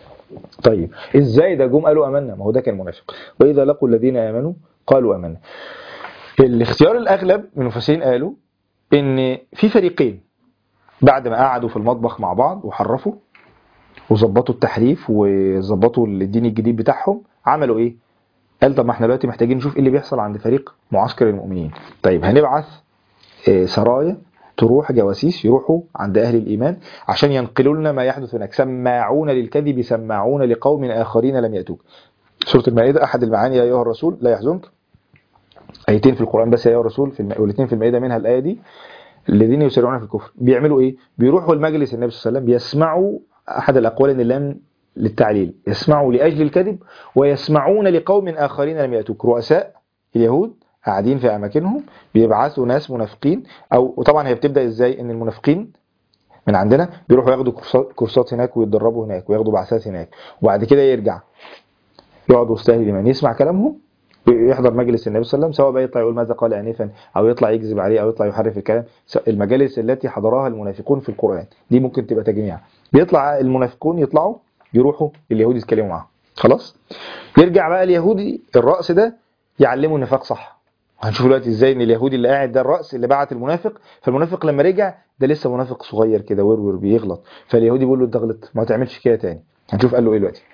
طيب ازاي ده جم قالوا امنا ما هو ده كان منافق واذا لقوا الذين امنوا قالوا امنا الاختيار الاغلب من المفسرين قالوا ان في فريقين بعد ما قعدوا في المطبخ مع بعض وحرفوا وظبطوا التحريف وظبطوا الدين الجديد بتاعهم عملوا ايه قال طب ما احنا دلوقتي محتاجين نشوف ايه اللي بيحصل عند فريق معسكر المؤمنين طيب هنبعث آه، سرايا تروح جواسيس يروحوا عند اهل الايمان عشان ينقلوا لنا ما يحدث هناك سماعون للكذب سماعون لقوم اخرين لم ياتوك سوره المائده احد المعاني يا ايها الرسول لا يحزنك ايتين في القران بس يا ايها الرسول في الم... والاثنين في المائده منها الايه دي الذين يسارعون في الكفر بيعملوا ايه بيروحوا المجلس النبي صلى الله عليه وسلم بيسمعوا احد الاقوال ان اللام للتعليل يسمعوا لاجل الكذب ويسمعون لقوم اخرين لم ياتوك رؤساء اليهود قاعدين في اماكنهم بيبعثوا ناس منافقين او وطبعا هي بتبدا ازاي ان المنافقين من عندنا بيروحوا ياخدوا كورسات- كورسات هناك ويتدربوا هناك وياخدوا بعثات هناك وبعد كده يرجع يقعد وسط اهل الايمان يسمع كلامهم يحضر مجلس النبي صلى الله عليه وسلم سواء بقى يطلع يقول ماذا قال انفا او يطلع يكذب عليه او يطلع يحرف الكلام س- المجالس التي حضرها المنافقون في القران دي ممكن تبقى تجميع بيطلع المنافقون يطلعوا يروحوا اليهود يتكلموا معاهم خلاص يرجع بقى اليهودي الراس ده يعلمه النفاق صح هنشوف دلوقتي ازاي ان اليهودي اللي قاعد ده الراس اللي بعت المنافق فالمنافق لما رجع ده لسه منافق صغير كده ورور بيغلط فاليهودي بيقول له انت غلط ما تعملش كده تاني هنشوف قال له ايه دلوقتي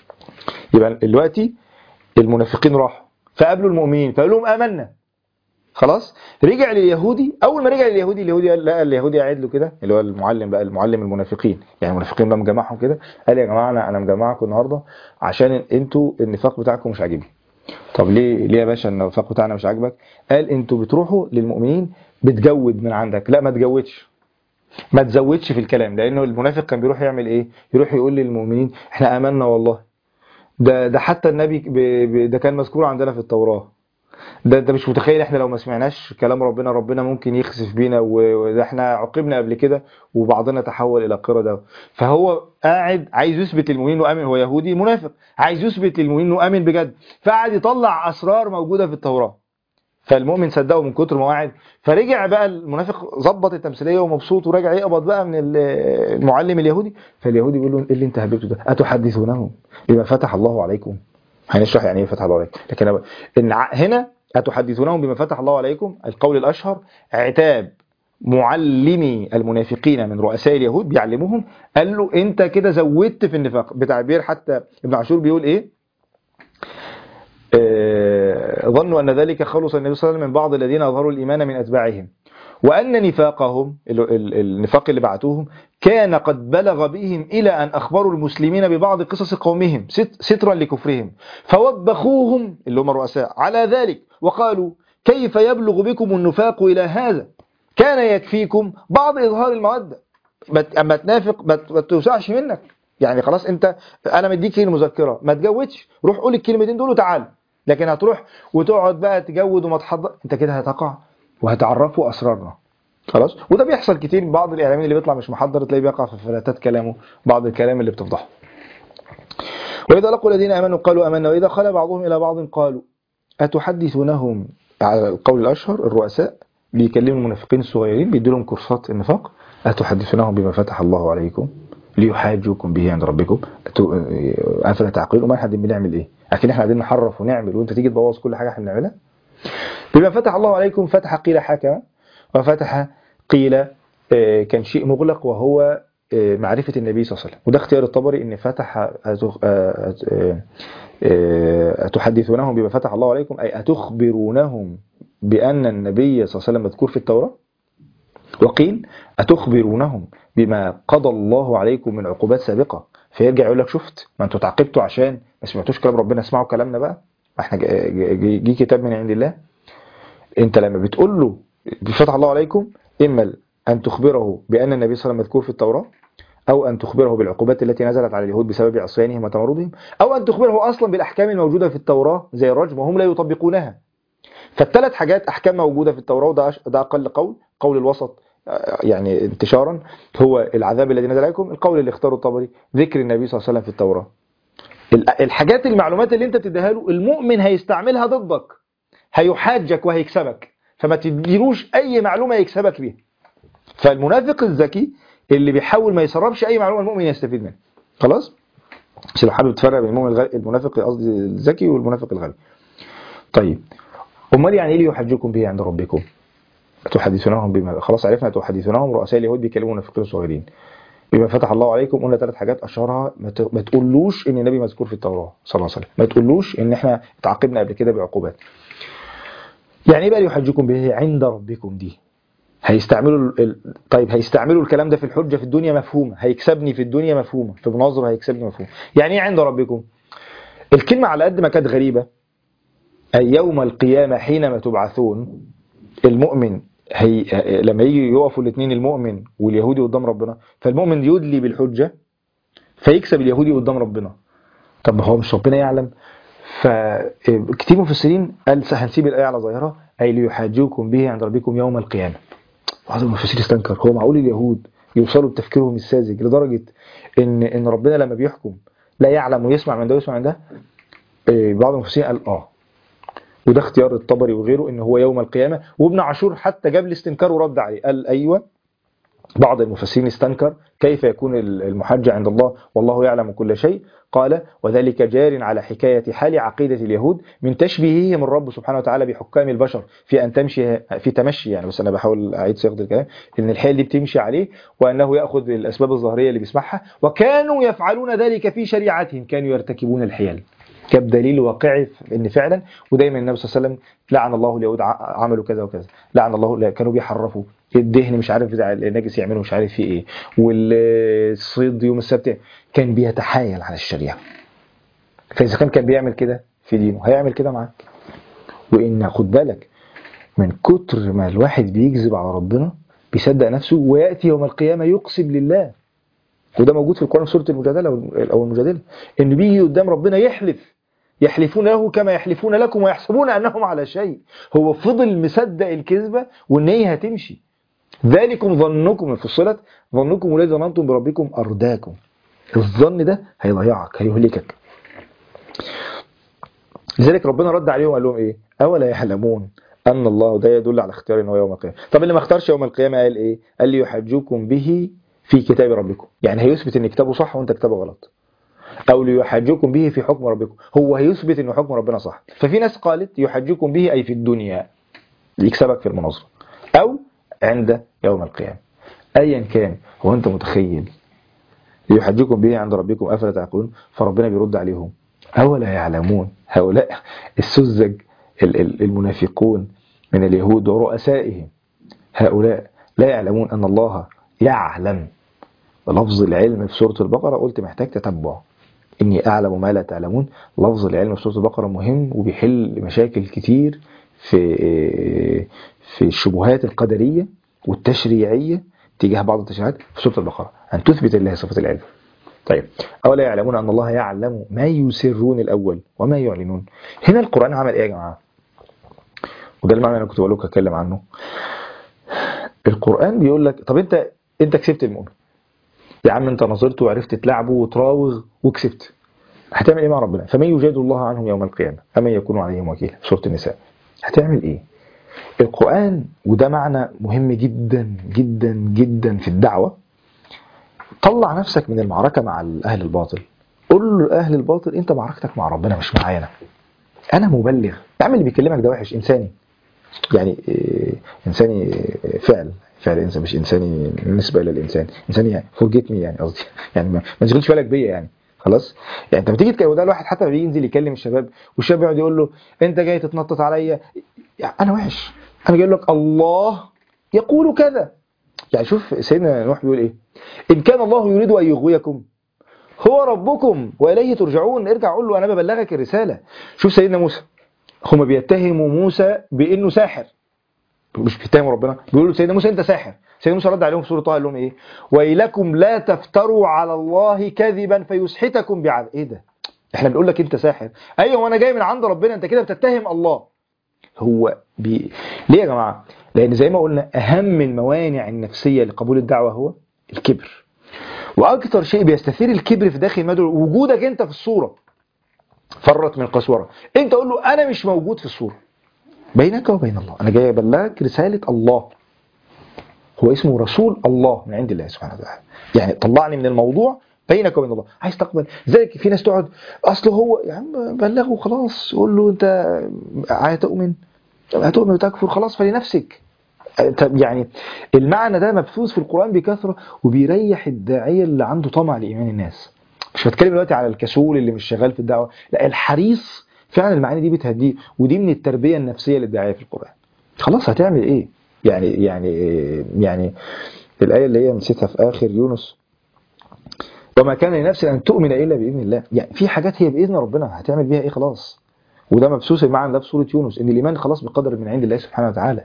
يبقى دلوقتي المنافقين راحوا فقابلوا المؤمنين فقالوا لهم امنا خلاص رجع لليهودي اول ما رجع لليهودي اليهودي قال لا اليهودي قاعد له كده اللي هو المعلم بقى المعلم المنافقين يعني المنافقين بقى مجمعهم كده قال يا جماعه انا انا مجمعكم النهارده عشان انتوا النفاق بتاعكم مش عاجبني طب ليه ليه يا باشا النفاق بتاعنا مش عاجبك قال انتوا بتروحوا للمؤمنين بتجود من عندك لا ما تجودش ما تزودش في الكلام لانه المنافق كان بيروح يعمل ايه يروح يقول للمؤمنين احنا امنا والله ده ده حتى النبي ب... ب... ده كان مذكور عندنا في التوراة ده انت مش متخيل احنا لو ما سمعناش كلام ربنا ربنا ممكن يخسف بينا و- وده احنا عوقبنا قبل كده وبعضنا تحول الى قردة فهو قاعد عايز يثبت للمؤمنين انه امن هو يهودي منافق عايز يثبت للمؤمنين انه امن بجد فقعد يطلع اسرار موجوده في التوراه فالمؤمن صدقه من كتر ما وعد فرجع بقى المنافق ظبط التمثيليه ومبسوط وراجع يقبض بقى من ال- المعلم اليهودي فاليهودي بيقول له ايه اللي انت هببته ده اتحدثونهم بما فتح الله عليكم هنشرح يعني ايه فتح الله عليكم لكن أنا- إن ع- هنا اتحدثونهم بما فتح الله عليكم القول الاشهر عتاب معلمي المنافقين من رؤساء اليهود بيعلموهم قال له انت كده زودت في النفاق بتعبير حتى ابن عاشور بيقول ايه آه، ظنوا أن ذلك خلص النبي صلى الله عليه وسلم من بعض الذين أظهروا الإيمان من أتباعهم وأن نفاقهم ال- ال- النفاق اللي بعتوهم كان قد بلغ بهم إلى أن أخبروا المسلمين ببعض قصص قومهم ست- سترا لكفرهم فوبخوهم اللي هم الرؤساء على ذلك وقالوا كيف يبلغ بكم النفاق إلى هذا كان يكفيكم بعض إظهار المودة بت- أما تنافق ما ت- ما توسعش منك يعني خلاص انت انا مديك هنا المذكره ما تجودش روح قول الكلمتين دول وتعال لكن هتروح وتقعد بقى تجود وما تحضر انت كده هتقع وهتعرفوا اسرارنا خلاص وده بيحصل كتير بعض الاعلاميين اللي بيطلع مش محضر تلاقيه بيقع في فلاتات كلامه بعض الكلام اللي بتفضحه واذا لقوا الذين امنوا قالوا امنا واذا خلا بعضهم الى بعض قالوا اتحدثونهم على القول الاشهر الرؤساء بيكلموا المنافقين الصغيرين بيدوا لهم كورسات النفاق اتحدثونهم بما فتح الله عليكم ليحاجوكم به عند ربكم أتو- افلا تعقلون امال احنا بنعمل ايه اكيد احنا قاعدين نحرف ونعمل وانت تيجي تبوظ كل حاجه احنا بنعملها بما فتح الله عليكم فتح قيل حكم وفتح قيل آه، كان شيء مغلق وهو آه، معرفة النبي صلى الله عليه وسلم وده اختيار الطبري ان فتح أتخ- آه، آه، آه، أتحدثونهم بما فتح الله عليكم أي أتخبرونهم بأن النبي صلى الله عليه وسلم مذكور في التوراة وقيل أتخبرونهم بما قضى الله عليكم من عقوبات سابقة فيرجع يقول لك شفت ما انتوا تعاقبتوا عشان ما سمعتوش كلام ربنا اسمعوا كلامنا بقى ما احنا جه جه- جه كتاب من عند الله انت لما بتقول له بفتح الله عليكم اما ان تخبره بان النبي صلى الله عليه وسلم مذكور في التوراه او ان تخبره بالعقوبات التي نزلت على اليهود بسبب عصيانهم وتمردهم او ان تخبره اصلا بالاحكام الموجوده في التوراه زي الرجم وهم لا يطبقونها فالثلاث حاجات احكام موجوده في التوراه وده أش- ده اقل قول قول الوسط آه، يعني انتشارا هو العذاب الذي نزل عليكم القول اللي اختاره الطبري ذكر النبي صلى الله عليه وسلم في التوراه ال- الحاجات المعلومات اللي انت بتديها له المؤمن هيستعملها ضدك هيحاجك وهيكسبك فما تديلوش اي معلومه يكسبك بيها فالمنافق الذكي اللي بيحاول ما يسربش اي معلومه المؤمن يستفيد منها خلاص بس لو حابب تفرق بين المؤمن الغ- المنافق قصدي الذكي والمنافق الغبي طيب امال يعني ايه اللي يحجكم به عند ربكم تحدثونهم بما خلاص عرفنا تحدثونهم رؤساء اليهود بيكلموا المنافقين الصغيرين بما فتح الله عليكم قلنا ثلاث حاجات اشهرها ما ت- ما تقولوش ان النبي مذكور في التوراه صلى الله عليه وسلم ما تقولوش ان احنا اتعاقبنا قبل كده بعقوبات يعني ايه بقى يحجكم به عند ربكم دي هيستعملوا ال... ال- طيب هيستعملوا الكلام ده في الحجه في الدنيا مفهومه هيكسبني في الدنيا مفهومه في مناظره هيكسبني مفهوم يعني ايه عند ربكم الكلمه على قد ما كانت غريبه أي يوم القيامه حينما تبعثون المؤمن هي لما يجي يقفوا الاثنين المؤمن واليهودي قدام ربنا فالمؤمن يدلي بالحجه فيكسب اليهودي قدام ربنا طب ما هو مش ربنا يعلم فكتير مفسرين قال هنسيب الايه على ظاهرها اي ليحاجوكم به عند ربكم يوم القيامه بعض المفسرين استنكر هو معقول اليهود يوصلوا بتفكيرهم الساذج لدرجه ان ان ربنا لما بيحكم لا يعلم ويسمع من ده ويسمع من ده إيه، بعض المفسرين قال اه وده اختيار الطبري وغيره ان هو يوم القيامه وابن عاشور حتى جاب الاستنكار ورد عليه قال ايوه بعض المفسرين استنكر كيف يكون المحج عند الله والله يعلم كل شيء قال وذلك جار على حكاية حال عقيدة اليهود من تشبيههم الرب سبحانه وتعالى بحكام البشر في أن تمشي في تمشي يعني بس أنا بحاول أعيد صياغة الكلام إن الحيل دي بتمشي عليه وأنه يأخذ الأسباب الظاهرية اللي بيسمعها وكانوا يفعلون ذلك في شريعتهم كانوا يرتكبون الحيل كدليل واقعي في ان فعلا ودايما النبي صلى الله عليه وسلم لعن الله اليهود ع- عملوا كذا وكذا لعن الله لا كانوا بيحرفوا الدهن مش عارف بتاع النجس يعملوا مش عارف فيه ايه والصيد يوم السبت كان بيتحايل على الشريعه فاذا كان كان بيعمل كده في دينه هيعمل كده معاك وان خد بالك من كتر ما الواحد بيكذب على ربنا بيصدق نفسه وياتي يوم القيامه يقسم لله وده موجود في القرآن في سورة المجادلة أو- أو المجادلة إن بيجي قدام ربنا يحلف يحلفون له كما يحلفون لكم ويحسبون أنهم على شيء هو فضل مصدق الكذبة وإن هي هتمشي ذلكم ظنكم فصلت ظنكم الذي ظننتم بربكم أرداكم الظن ده هيضيعك هيهلكك لذلك ربنا رد عليهم وقال لهم ايه اولا يعلمون ان الله ده يدل على اختيار ان هو يوم القيامه طب اللي ما اختارش يوم القيامه قال ايه قال لي يحجوكم به في كتاب ربكم يعني هيثبت ان كتابه صح وانت كتابه غلط او ليحجوكم به في حكم ربكم هو هيثبت ان حكم ربنا صح ففي ناس قالت يحجوكم به اي في الدنيا يكسبك في المناظره او عند يوم القيامه ايا كان هو انت متخيل ليحجوكم به عند ربكم افلا تعقلون فربنا بيرد عليهم اولا يعلمون هؤلاء السذج ال- ال- المنافقون من اليهود ورؤسائهم هؤلاء لا يعلمون ان الله يعلم لفظ العلم في سوره البقره قلت محتاج تتبع اني اعلم ما لا تعلمون لفظ العلم في سوره البقره مهم وبيحل مشاكل كتير في في الشبهات القدريه والتشريعيه تجاه بعض التشريعات في سوره البقره ان تثبت لله صفه العلم طيب أولا يعلمون أن الله يعلم ما يسرون الأول وما يعلنون هنا القرآن عمل إيه يا جماعة وده المعنى اللي أنا كنت بقول لكم أتكلم عنه القرآن بيقول لك طب أنت أنت كسبت المؤمن يا عم أنت نظرت وعرفت تلعبه وتراوغ وكسبت هتعمل إيه مع ربنا فمن يجاد الله عنهم يوم القيامة أمن يكون عليهم وكيلا سورة النساء هتعمل إيه القرآن وده معنى مهم جدا جدا جدا في الدعوة طلع نفسك من المعركة مع أهل الباطل قول له أهل الباطل أنت معركتك مع ربنا مش معايا أنا أنا مبلغ يا عم اللي بيكلمك ده وحش إنساني يعني إيه، إنساني إيه، فعل فعل إنسان مش إنساني بالنسبة إلى الإنسان إنساني يعني فورجيت مي يعني قصدي يعني ما ما تشغلش بالك بيا يعني خلاص يعني انت بتيجي تكلم ده الواحد حتى لما بيجي ينزل يكلم الشباب والشباب يقعد يقول له انت جاي تتنطط عليا يعني انا وحش انا جاي لك الله يقول كذا يعني شوف سيدنا نوح بيقول ايه ان كان الله يريد ان يغويكم هو ربكم واليه ترجعون ارجع قول له انا ببلغك الرساله شوف سيدنا موسى هما بيتهموا موسى بانه ساحر مش بيتهموا ربنا بيقولوا سيدنا موسى انت ساحر سيدنا موسى رد عليهم في سوره طه قال لهم ايه ويلكم لا تفتروا على الله كذبا فيسحتكم بعذاب ايه ده احنا بنقول لك انت ساحر ايوه وانا جاي من عند ربنا انت كده بتتهم الله هو بي... ليه يا جماعه لان زي ما قلنا اهم الموانع النفسيه لقبول الدعوه هو الكبر واكثر شيء بيستثير الكبر في داخل المدعو وجودك انت في الصوره فرت من قسوره انت قول له انا مش موجود في الصوره بينك وبين الله انا جاي ابلغك رساله الله هو اسمه رسول الله من عند الله سبحانه وتعالى يعني طلعني من الموضوع بينك وبين الله عايز تقبل زيك في ناس تقعد اصل هو يا عم بلغه خلاص قول له انت هتؤمن هتؤمن وتكفر خلاص فلنفسك طب يعني المعنى ده مبثوث في القرآن بكثرة وبيريح الداعية اللي عنده طمع لإيمان الناس مش بتكلم دلوقتي على الكسول اللي مش شغال في الدعوة لا الحريص فعلا المعاني دي بتهديه ودي من التربية النفسية للداعية في القرآن خلاص هتعمل ايه يعني يعني يعني الآية اللي هي نسيتها في آخر يونس وما كان لنفس أن تؤمن إلا بإذن الله يعني في حاجات هي بإذن ربنا هتعمل بيها إيه خلاص وده مبسوس المعنى ده في سورة يونس إن الإيمان خلاص بقدر من عند الله سبحانه وتعالى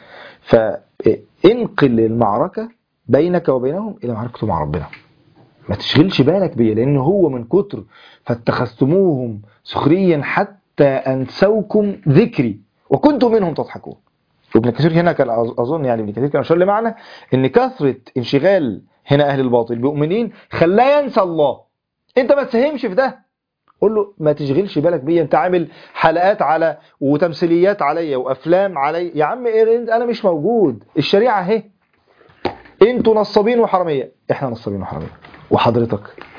فانقل المعركة بينك وبينهم إلى معركته مع ربنا ما تشغلش بالك بيه لأن هو من كتر فاتخذتموهم سخريا حتى أنسوكم ذكري وكنتم منهم تضحكون وابن كثير هنا كان أظن يعني ابن كثير كان أشار لمعنى إن كثرة انشغال هنا أهل الباطل بمؤمنين خلاه ينسى الله أنت ما تساهمش في ده قول له ما تشغلش بالك بيا انت عامل حلقات على وتمثيليات عليا وافلام عليا يا عم إيه انا مش موجود الشريعه اهي انتوا نصابين وحراميه احنا نصابين وحراميه وحضرتك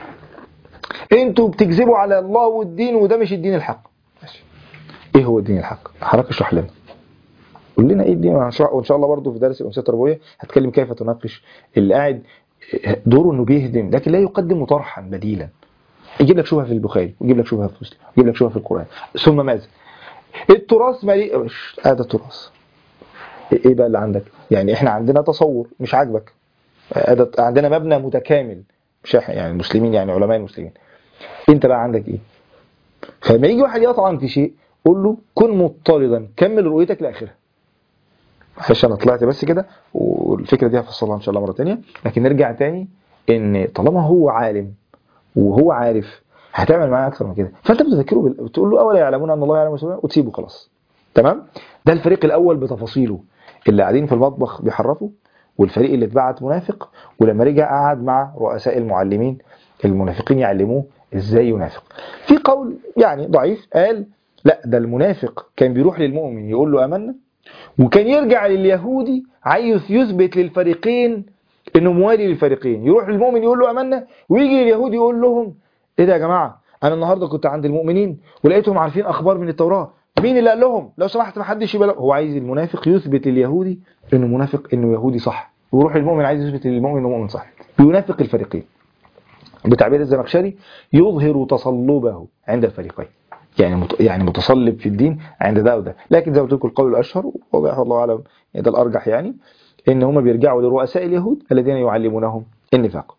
انتوا بتكذبوا على الله والدين وده مش الدين الحق ماشي ايه هو الدين الحق حضرتك اشرح لنا قول لنا ايه الدين وان شاء الله برضه في درس الامسيه التربويه هتكلم كيف تناقش اللي قاعد دوره انه بيهدم لكن لا يقدم طرحا بديلا يجيب لك شبهه في البخاري ويجيب لك شبهه في مسلم يجيب لك شبهه في القران ثم ماذا التراث مليء هذا التراث ايه بقى اللي عندك يعني احنا عندنا تصور مش عاجبك عندنا مبنى متكامل مش احنا يعني المسلمين يعني علماء المسلمين انت بقى عندك ايه فلما يجي واحد يطعن في شيء قول له كن مضطردا كمل رؤيتك لاخرها معلش انا طلعت بس كده والفكره دي هفصلها ان شاء الله مره ثانيه لكن نرجع تاني ان طالما هو عالم وهو عارف هتعمل معاه اكتر من كده فانت بتذكره بال... بتقول له اولا يعلمون ان الله يعلم وسلم وتسيبه خلاص تمام ده الفريق الاول بتفاصيله اللي قاعدين في المطبخ بيحرفوا والفريق اللي اتبعت منافق ولما رجع قعد مع رؤساء المعلمين المنافقين يعلموه ازاي ينافق في قول يعني ضعيف قال لا ده المنافق كان بيروح للمؤمن يقول له امنا وكان يرجع لليهودي عايز يثبت للفريقين انه موالي للفريقين يروح للمؤمن يقول له امنا ويجي اليهود يقول لهم ايه ده يا جماعه انا النهارده كنت عند المؤمنين ولقيتهم عارفين اخبار من التوراه مين اللي قال لهم لو سمحت ما حدش يبقى هو عايز المنافق يثبت لليهودي انه منافق انه يهودي صح ويروح للمؤمن عايز يثبت للمؤمن انه مؤمن صح بينافق الفريقين بتعبير الزمخشري يظهر تصلبه عند الفريقين يعني يعني متصلب في الدين عند ده وده لكن زي ما قلت لكم القول الاشهر واضح الله اعلم ده الارجح يعني ان هم بيرجعوا لرؤساء اليهود الذين يعلمونهم النفاق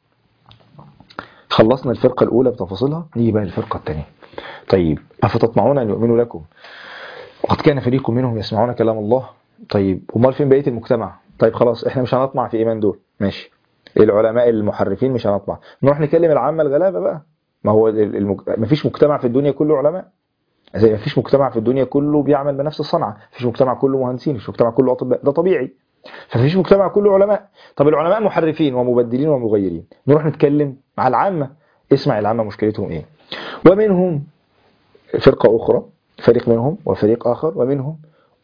خلصنا الفرقة الأولى بتفاصيلها نيجي بقى للفرقة الثانية طيب أفتطمعون أن يؤمنوا لكم وقد كان فريق منهم يسمعون كلام الله طيب امال فين بقية المجتمع طيب خلاص احنا مش هنطمع في إيمان دول ماشي العلماء المحرفين مش هنطمع نروح نكلم العامة الغلابة بقى ما هو المج... ما فيش مجتمع في الدنيا كله علماء زي ما فيش مجتمع في الدنيا كله بيعمل بنفس الصنعة ما فيش مجتمع كله مهندسين ما فيش مجتمع كله أطباء ده طبيعي فمفيش مجتمع كله علماء طب العلماء محرفين ومبدلين ومغيرين نروح نتكلم مع العامة اسمع العامة مشكلتهم ايه ومنهم فرقة أخرى فريق منهم وفريق آخر ومنهم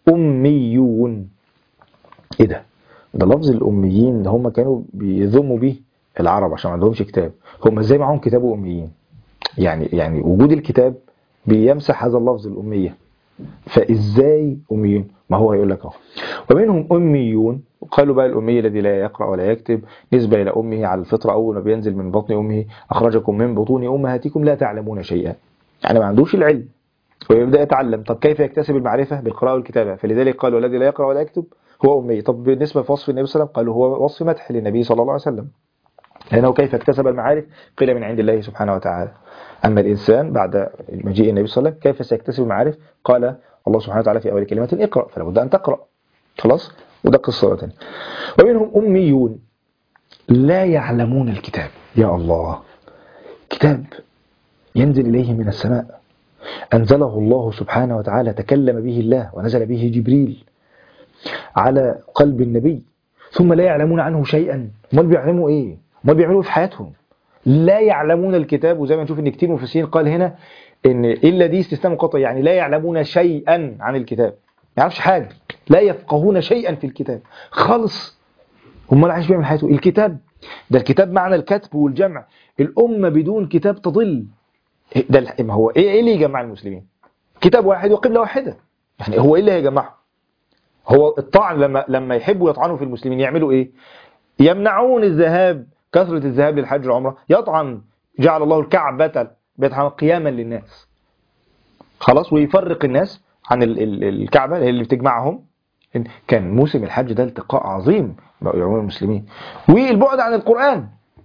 أميون ايه ده ده لفظ الأميين ده هم كانوا بيذموا به العرب عشان ما عندهمش كتاب هم ازاي معاهم كتاب أميين يعني يعني وجود الكتاب بيمسح هذا اللفظ الأمية فازاي أميون ما هو يقول لك اهو ومنهم أميون قالوا بقى الأمي الذي لا يقرأ ولا يكتب نسبة إلى أمه على الفطرة أول ما بينزل من بطن أمه أخرجكم من بطون أمهاتكم لا تعلمون شيئا يعني ما عندوش العلم ويبدأ يتعلم طب كيف يكتسب المعرفة بالقراءة والكتابة فلذلك قال والذي لا يقرأ ولا يكتب هو أمي طب بالنسبة لوصف النبي صلى الله عليه وسلم قالوا هو وصف مدح للنبي صلى الله عليه وسلم لأنه كيف اكتسب المعارف قيل من عند الله سبحانه وتعالى أما الإنسان بعد مجيء النبي صلى الله عليه وسلم كيف سيكتسب المعارف قال الله سبحانه وتعالى في أول كلمة اقرأ فلا بد أن تقرأ خلاص وده قصة تانية ومنهم أميون لا يعلمون الكتاب يا الله كتاب ينزل إليه من السماء أنزله الله سبحانه وتعالى تكلم به الله ونزل به جبريل على قلب النبي ثم لا يعلمون عنه شيئا امال بيعلموا ايه امال بيعملوا إيه في حياتهم لا يعلمون الكتاب وزي ما نشوف ان كتير مفسرين قال هنا ان الا دي استثناء منقطع يعني لا يعلمون شيئا عن الكتاب ما يعرفش حاجه لا يفقهون شيئا في الكتاب خالص امال عايش بيعمل حياته الكتاب ده الكتاب معنى الكتب والجمع الامه بدون كتاب تضل ده الح- ما هو ايه إيه اللي يجمع المسلمين كتاب واحد وقبله واحده يعني هو ايه اللي هيجمعهم هو الطعن لما لما يحبوا يطعنوا في المسلمين يعملوا ايه يمنعون الذهاب كثرة الذهاب للحج والعمرة يطعن جعل الله الكعبة بيت حرام قياما للناس خلاص ويفرق الناس عن ال- ال- الكعبة اللي بتجمعهم إن كان موسم الحج ده التقاء عظيم بقوا يعملون المسلمين والبعد عن القرآن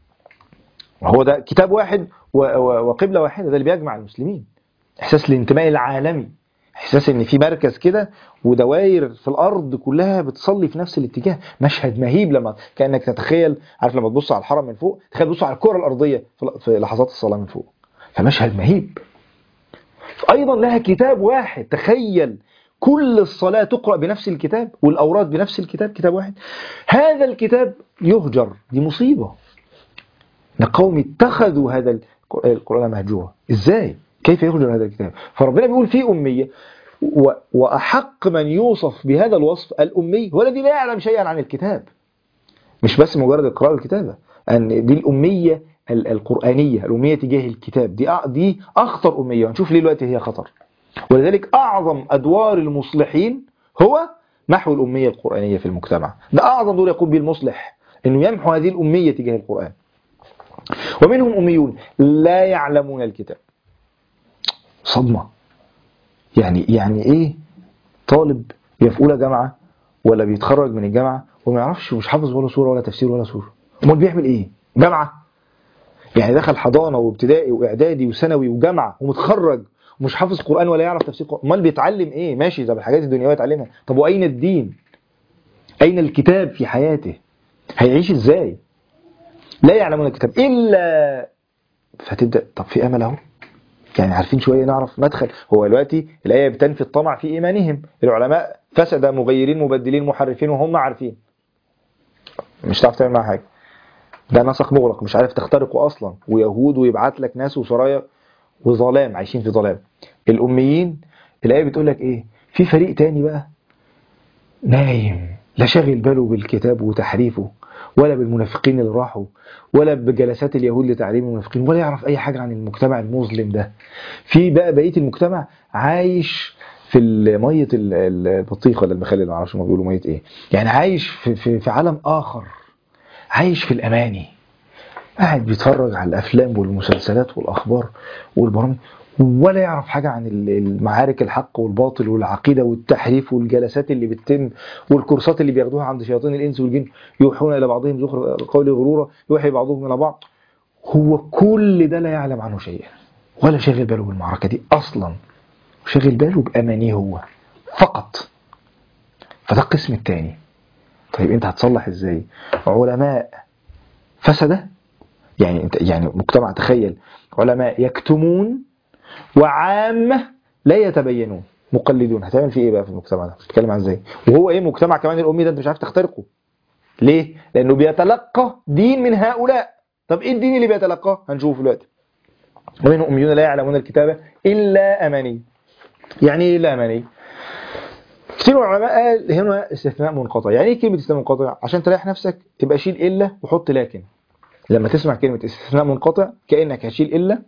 وهو ده كتاب واحد و- و- وقبلة واحدة ده اللي بيجمع المسلمين إحساس الانتماء العالمي إحساس إن في مركز كده ودوائر في الأرض كلها بتصلي في نفس الاتجاه مشهد مهيب لما كأنك تتخيل عارف لما تبص على الحرم من فوق تخيل تبص على الكرة الأرضية في في لحظات الصلاة من فوق فمشهد مهيب أيضا لها كتاب واحد تخيل كل الصلاة تقرأ بنفس الكتاب والأوراد بنفس الكتاب كتاب واحد هذا الكتاب يهجر دي مصيبة ان قوم اتخذوا هذا الق- القرآن مهجورا ازاي كيف يهجر هذا الكتاب فربنا بيقول في أمية و- وأحق من يوصف بهذا الوصف الأمي هو الذي لا يعلم شيئا عن الكتاب مش بس مجرد القراءة والكتابة أن دي الأمية ال- القرآنية الأمية تجاه الكتاب دي أ- دي أخطر أمية هنشوف ليه دلوقتي هي خطر ولذلك أعظم أدوار المصلحين هو محو الأمية القرآنية في المجتمع ده أعظم دور يقوم به المصلح أنه يمحو هذه الأمية تجاه القرآن ومنهم أميون لا يعلمون الكتاب صدمة يعني يعني إيه طالب يا في أولى جامعة ولا بيتخرج من الجامعة وما يعرفش مش حافظ ولا سورة ولا تفسير ولا سورة أمال بيعمل إيه؟ جامعة يعني دخل حضانة وابتدائي وإعدادي وثانوي وجامعة ومتخرج ومش حافظ قرآن ولا يعرف تفسير قرآن أمال بيتعلم إيه؟ ماشي طب الحاجات الدنيوية يتعلمها طب وأين الدين؟ أين الكتاب في حياته؟ هيعيش إزاي؟ لا يعلمون الكتاب إلا فتبدأ طب في أمل أهو يعني عارفين شوية نعرف مدخل هو دلوقتي الآية بتنفي الطمع في إيمانهم العلماء فسد مغيرين مبدلين محرفين وهم عارفين مش هتعرف تعمل معاه حاجة ده نسق مغلق مش عارف تخترقه أصلا ويهود ويبعت لك ناس وسرايا وظلام عايشين في ظلام الأميين الآية بتقول لك إيه في فريق تاني بقى نايم لا شاغل باله بالكتاب وتحريفه ولا بالمنافقين اللي راحوا ولا بجلسات اليهود لتعليم المنافقين ولا يعرف اي حاجه عن المجتمع المظلم ده في بقى بقيه المجتمع عايش في ال- ميه ال- ال- البطيخ ولا المخلل ما اعرفش هم بيقولوا ميه ايه يعني عايش في, في, في عالم اخر عايش في الاماني قاعد بيتفرج على الافلام والمسلسلات والاخبار والبرامج ولا يعرف حاجة عن ال- المعارك الحق والباطل والعقيدة والتحريف والجلسات اللي بتتم والكورسات اللي بياخدوها عند شياطين الإنس والجن يوحون إلى بعضهم زخر القول غرورا يوحي بعضهم إلى بعض هو كل ده لا يعلم عنه شيئا ولا شاغل باله بالمعركة دي أصلا شاغل باله بأمانيه هو فقط فده القسم الثاني طيب انت هتصلح ازاي علماء فسده يعني انت يعني مجتمع تخيل علماء يكتمون وعامة لا يتبينون مقلدون هتعمل فيه ايه بقى في المجتمع ده بتتكلم عن ازاي وهو ايه مجتمع كمان الامي ده انت مش عارف تخترقه ليه لانه بيتلقى دين من هؤلاء طب ايه الدين اللي بيتلقاه هنشوفه دلوقتي ومنهم اميون لا يعلمون الكتابه الا اماني يعني ايه الا اماني كتير من العلماء قال هنا استثناء منقطع يعني ايه كلمه استثناء منقطع عشان تريح نفسك يبقى شيل الا وحط لكن لما تسمع كلمه استثناء منقطع كانك هشيل الا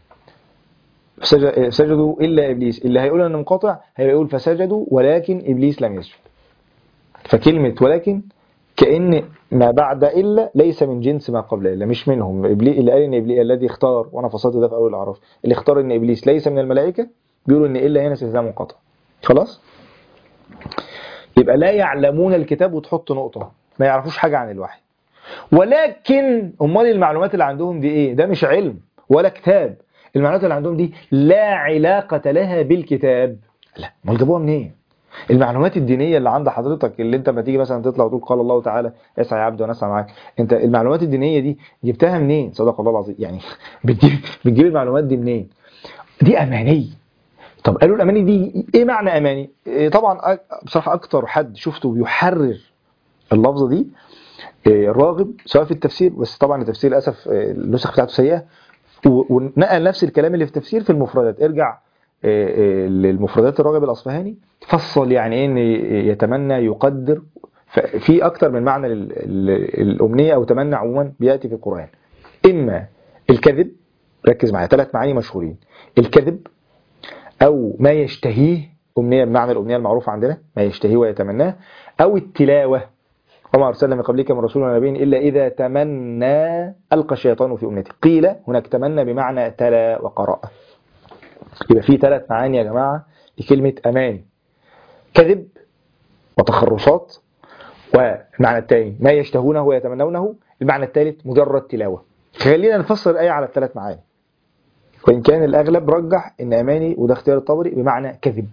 فسج- سجدوا الا ابليس اللي هيقول انه منقطع هيبقى يقول فسجدوا ولكن ابليس لم يسجد فكلمه ولكن كأن ما بعد إلا ليس من جنس ما قبل إلا مش منهم إبليس اللي قال إن إبليس الذي اختار وأنا فصلت ده في أول الأعراف اللي اختار إن إبليس ليس من الملائكة بيقولوا ان الا هنا استثناء منقطع خلاص يبقى لا يعلمون الكتاب وتحط نقطه ما يعرفوش حاجه عن الوحي ولكن امال المعلومات اللي عندهم دي ايه ده مش علم ولا كتاب المعلومات اللي عندهم دي لا علاقه لها بالكتاب لا امال جابوها منين المعلومات الدينيه اللي عند حضرتك اللي انت ما تيجي مثلا تطلع وتقول قال الله تعالى اسعى يا عبد وانا اسعى معاك انت المعلومات الدينيه دي جبتها منين صدق الله العظيم يعني بتجيب بتجيب المعلومات دي منين دي اماني طب قالوا الاماني دي ايه معنى اماني إيه طبعا أ- بصراحه اكتر حد شفته بيحرر اللفظه دي إيه، الراغب سواء في التفسير بس طبعا التفسير للاسف إيه، النسخ بتاعته سيئه و- ونقل نفس الكلام اللي في التفسير في المفردات ارجع إيه، إيه، للمفردات الراغب الاصفهاني فصل يعني ايه ان يتمنى يقدر ف- في اكتر من معنى لل- ال- الامنيه او تمنى عموما بياتي في القران اما الكذب ركز معايا ثلاث معاني مشهورين الكذب او ما يشتهيه امنيه بمعنى الامنيه المعروفه عندنا ما يشتهيه ويتمناه او التلاوه وما ارسلنا من قبلك من رسول ولا نبي الا اذا تمنى القى الشيطان في امنيته قيل هناك تمنى بمعنى تلا وقرأ يبقى في ثلاث معاني يا جماعه لكلمه اماني كذب وتخرصات والمعنى الثاني ما يشتهونه ويتمنونه المعنى الثالث مجرد تلاوه خلينا نفسر الايه على الثلاث معاني وإن كان الأغلب رجح إن أماني وده اختيار الطبري بمعنى كذب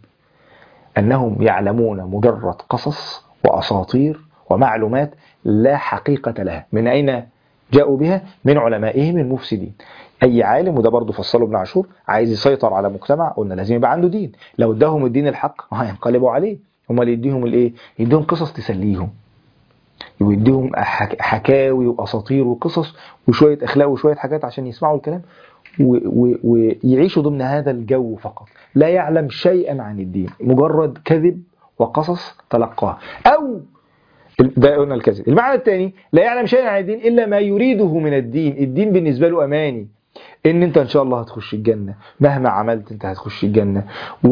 أنهم يعلمون مجرد قصص وأساطير ومعلومات لا حقيقة لها من أين جاءوا بها من علمائهم المفسدين أي عالم وده برضه فصله ابن عاشور عايز يسيطر على مجتمع قلنا لازم يبقى عنده دين لو اداهم الدين الحق ما هينقلبوا عليه هم اللي يديهم الايه يديهم قصص تسليهم ويديهم حك- حكاوي واساطير وقصص وشويه اخلاق وشويه حاجات عشان يسمعوا الكلام و- و- ويعيشوا ضمن هذا الجو فقط لا يعلم شيئا عن الدين مجرد كذب وقصص تلقاه او ده قلنا الكذب المعنى الثاني لا يعلم شيئا عن الدين الا ما يريده من الدين الدين بالنسبه له اماني ان انت ان شاء الله هتخش الجنه مهما عملت انت هتخش الجنه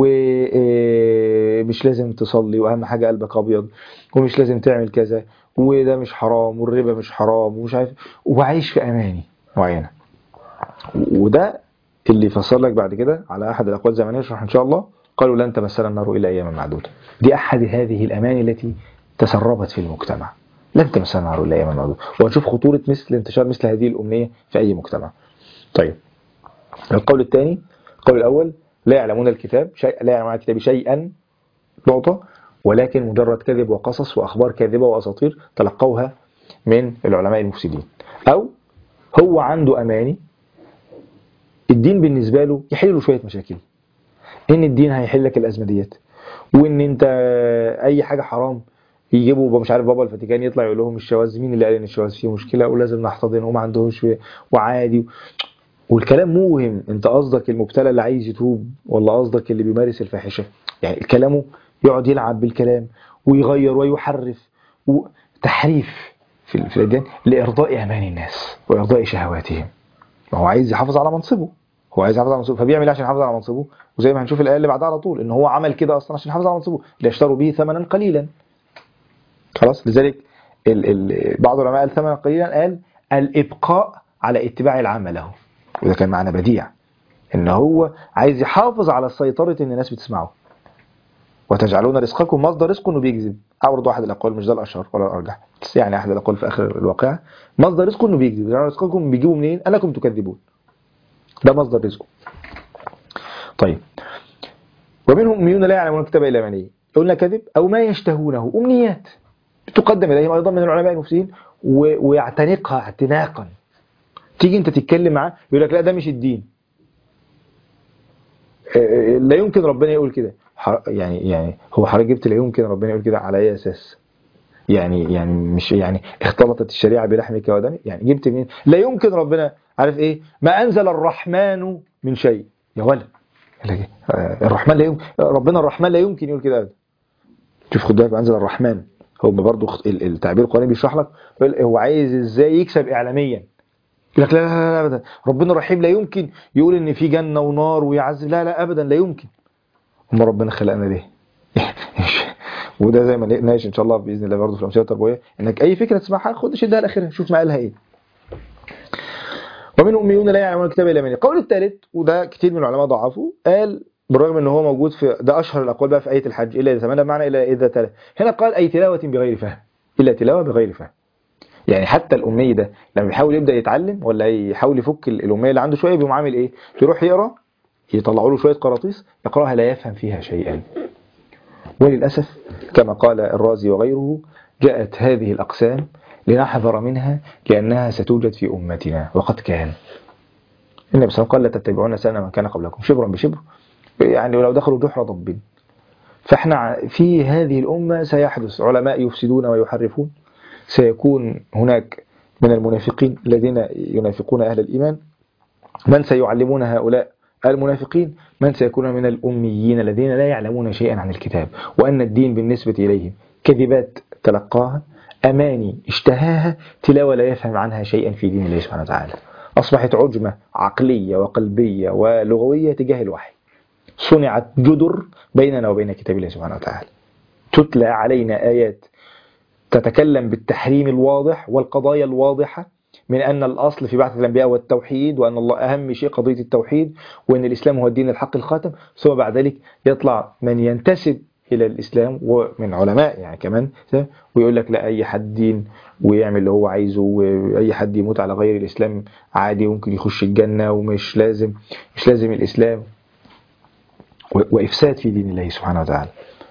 ومش لازم تصلي واهم حاجه قلبك ابيض ومش لازم تعمل كذا وده مش حرام والربا مش حرام ومش عارف وعايش في اماني معينه وده اللي فسر لك بعد كده على احد الاقوال زي ما نشرح ان شاء الله قالوا لن تمسنا النار الا اياما معدوده دي احد هذه الاماني التي تسربت في المجتمع لن تمسنا النار الا اياما معدوده وهنشوف خطوره مثل انتشار مثل هذه الامنيه في اي مجتمع طيب القول الثاني القول الاول لا يعلمون الكتاب شيء لا يعلمون الكتاب شيئا نقطه ولكن مجرد كذب وقصص واخبار كاذبه واساطير تلقوها من العلماء المفسدين او هو عنده اماني الدين بالنسبه له يحل له شويه مشاكل ان الدين هيحل لك الازمه ديت وان انت اي حاجه حرام يجيبوا مش عارف بابا الفاتيكان يطلع يقول لهم الشواذ مين اللي قال ان الشواذ فيه مشكله ولازم نحتضن وما عندهمش وعادي والكلام موهم انت قصدك المبتلى اللي عايز يتوب ولا قصدك اللي بيمارس الفاحشه يعني كلامه يقعد يلعب بالكلام ويغير ويحرف وتحريف في في الاديان لارضاء امان الناس وارضاء شهواتهم ما هو عايز يحافظ على منصبه هو عايز يحافظ على منصبه فبيعمل ايه عشان يحافظ على منصبه وزي ما هنشوف الايه اللي بعدها على طول ان هو عمل كده اصلا عشان يحافظ على منصبه ليشتروا به ثمنا قليلا خلاص لذلك ال ال بعض العلماء قال ثمنا قليلا قال الابقاء على اتباع العامه له وده كان معنى بديع ان هو عايز يحافظ على سيطره ان الناس بتسمعه وتجعلون رزقكم مصدر رزق انه بيكذب برضه احد الاقوال مش ده الاشهر ولا الارجح بس يعني احد الاقوال في اخر الواقع مصدر رزقه انه بيكذب تجعلون رزقكم بيجيبوا منين انكم تكذبون ده مصدر رزقه طيب ومنهم امنيون لا يعلمون الكتاب الا امانيه قلنا كذب او ما يشتهونه امنيات تقدم اليهم ايضا من العلماء المفسدين و- ويعتنقها اعتناقا تيجي انت تتكلم معاه يقول لك لا ده مش الدين آه، لا يمكن ربنا يقول كده ح- يعني يعني هو حضرتك جبت لا يمكن ربنا يقول كده على اي اساس يعني يعني مش يعني اختلطت الشريعه بلحمك ودمك يعني جبت منين لا يمكن ربنا عارف ايه ما انزل الرحمن من شيء يا ولد يقول لك إيه؟ آه، الرحمن لا يمكن ربنا الرحمن لا يمكن يقول كده ابدا شوف خد بالك انزل الرحمن هو برضه التعبير القرآني بيشرح لك يقول هو عايز ازاي يكسب اعلاميا يقول لك لا لا لا, لا ابدا ربنا رحيم لا يمكن يقول ان في جنه ونار ويعذب لا لا ابدا لا يمكن هم ربنا خلقنا ليه وده زي ما نناقش ان شاء الله باذن الله برضه في الامثله التربويه انك اي فكره تسمعها خد شدها لاخرها شوف ما قالها ايه ومن اميون لا يعلمون الكتاب الا من القول الثالث وده كتير من العلماء ضعفوا قال بالرغم ان هو موجود في ده اشهر الاقوال بقى في ايه الحج الا اذا تمنى بمعنى الا اذا تلا هنا قال اي تلاوه بغير فهم الا تلاوه بغير فهم يعني حتى الامي ده لما بيحاول يبدا يتعلم ولا يحاول يفك ال- الاميه اللي عنده شويه بيقوم عامل ايه يروح يقرا يطلعوا له شويه قراطيس يقراها لا يفهم فيها شيئا وللاسف كما قال الرازي وغيره جاءت هذه الاقسام لنحذر منها لانها ستوجد في امتنا وقد كان النبي صلى الله عليه وسلم قال لا تتبعون سنة من كان قبلكم شبرا بشبر يعني ولو دخلوا جحر ضب فاحنا ع- في هذه الأمة سيحدث علماء يفسدون ويحرفون سيكون هناك من المنافقين الذين ينافقون أهل الإيمان من سيعلمون هؤلاء المنافقين من سيكون من الأميين الذين لا يعلمون شيئا عن الكتاب وأن الدين بالنسبة إليهم كذبات تلقاها أماني اشتهاها تلاوة لا يفهم عنها شيئا في دين الله سبحانه وتعالى أصبحت عجمة عقلية وقلبية ولغوية تجاه الوحي صنعت جدر بيننا وبين كتاب الله سبحانه وتعالى تتلى علينا آيات تتكلم بالتحريم الواضح والقضايا الواضحة من أن الأصل في بعث الأنبياء والتوحيد وأن الله أهم شيء قضية التوحيد وأن الإسلام هو الدين الحق الخاتم ثم بعد ذلك يطلع من ينتسب إلى الإسلام ومن علماء يعني كمان ويقول لك لا أي حد دين ويعمل اللي هو عايزه وأي حد يموت على غير الإسلام عادي ممكن يخش الجنة ومش لازم مش لازم الإسلام و- وإفساد في دين الله سبحانه وتعالى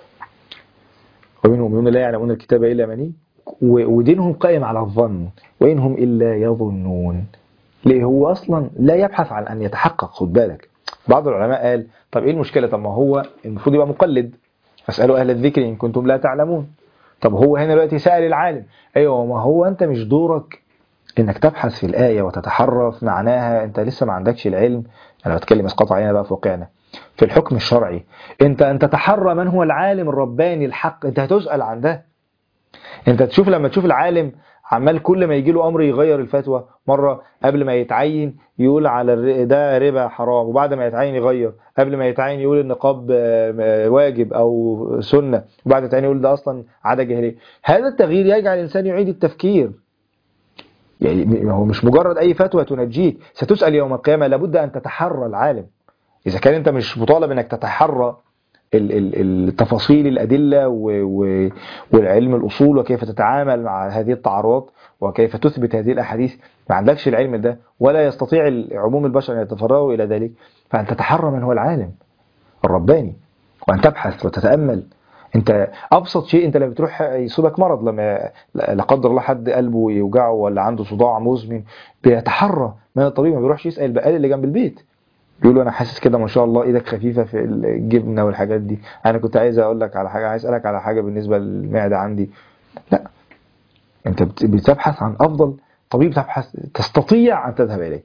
ومنهم من لا يعلمون الكتاب إلا مني و- ودينهم قائم على الظن وإنهم إلا يظنون ليه هو أصلا لا يبحث عن أن يتحقق خد بالك بعض العلماء قال طب إيه المشكلة طب ما هو المفروض يبقى مقلد فاسألوا أهل الذكر إن كنتم لا تعلمون طب هو هنا دلوقتي سأل العالم أيوة ما هو أنت مش دورك إنك تبحث في الآية وتتحرى في معناها أنت لسه ما عندكش العلم أنا بتكلم اسقاط علينا بقى في واقعنا في الحكم الشرعي انت ان تتحرى من هو العالم الرباني الحق انت هتسأل عن ده انت تشوف لما تشوف العالم عمال كل ما يجي له امر يغير الفتوى مره قبل ما يتعين يقول على الر- ده ربا حرام وبعد ما يتعين يغير قبل ما يتعين يقول النقاب آه، آه، واجب او سنه وبعد ما يتعين يقول ده اصلا عاده جاهليه هذا التغيير يجعل الانسان يعيد التفكير يعني م- هو مش مجرد اي فتوى تنجيك ستسال يوم القيامه لابد ان تتحرى العالم اذا كان انت مش مطالب انك تتحرى ال- ال- التفاصيل الادله و- و- والعلم الاصول وكيف تتعامل مع هذه التعارضات وكيف تثبت هذه الاحاديث ما عندكش العلم ده ولا يستطيع ال- عموم البشر ان يتفرغوا الى ذلك فان تتحرى من هو العالم الرباني وان تبحث وتتامل انت ابسط شيء انت لما بتروح يصيبك مرض لما لا قدر الله حد قلبه يوجعه ولا عنده صداع مزمن بيتحرى من الطبيب ما بيروحش يسال البقال اللي جنب البيت بيقولوا انا حاسس كده ما شاء الله ايدك خفيفه في الجبنه والحاجات دي انا كنت عايز اقول لك على حاجه عايز اسالك على حاجه بالنسبه للمعده عندي لا انت بت- بتبحث عن افضل طبيب تبحث تستطيع ان تذهب اليه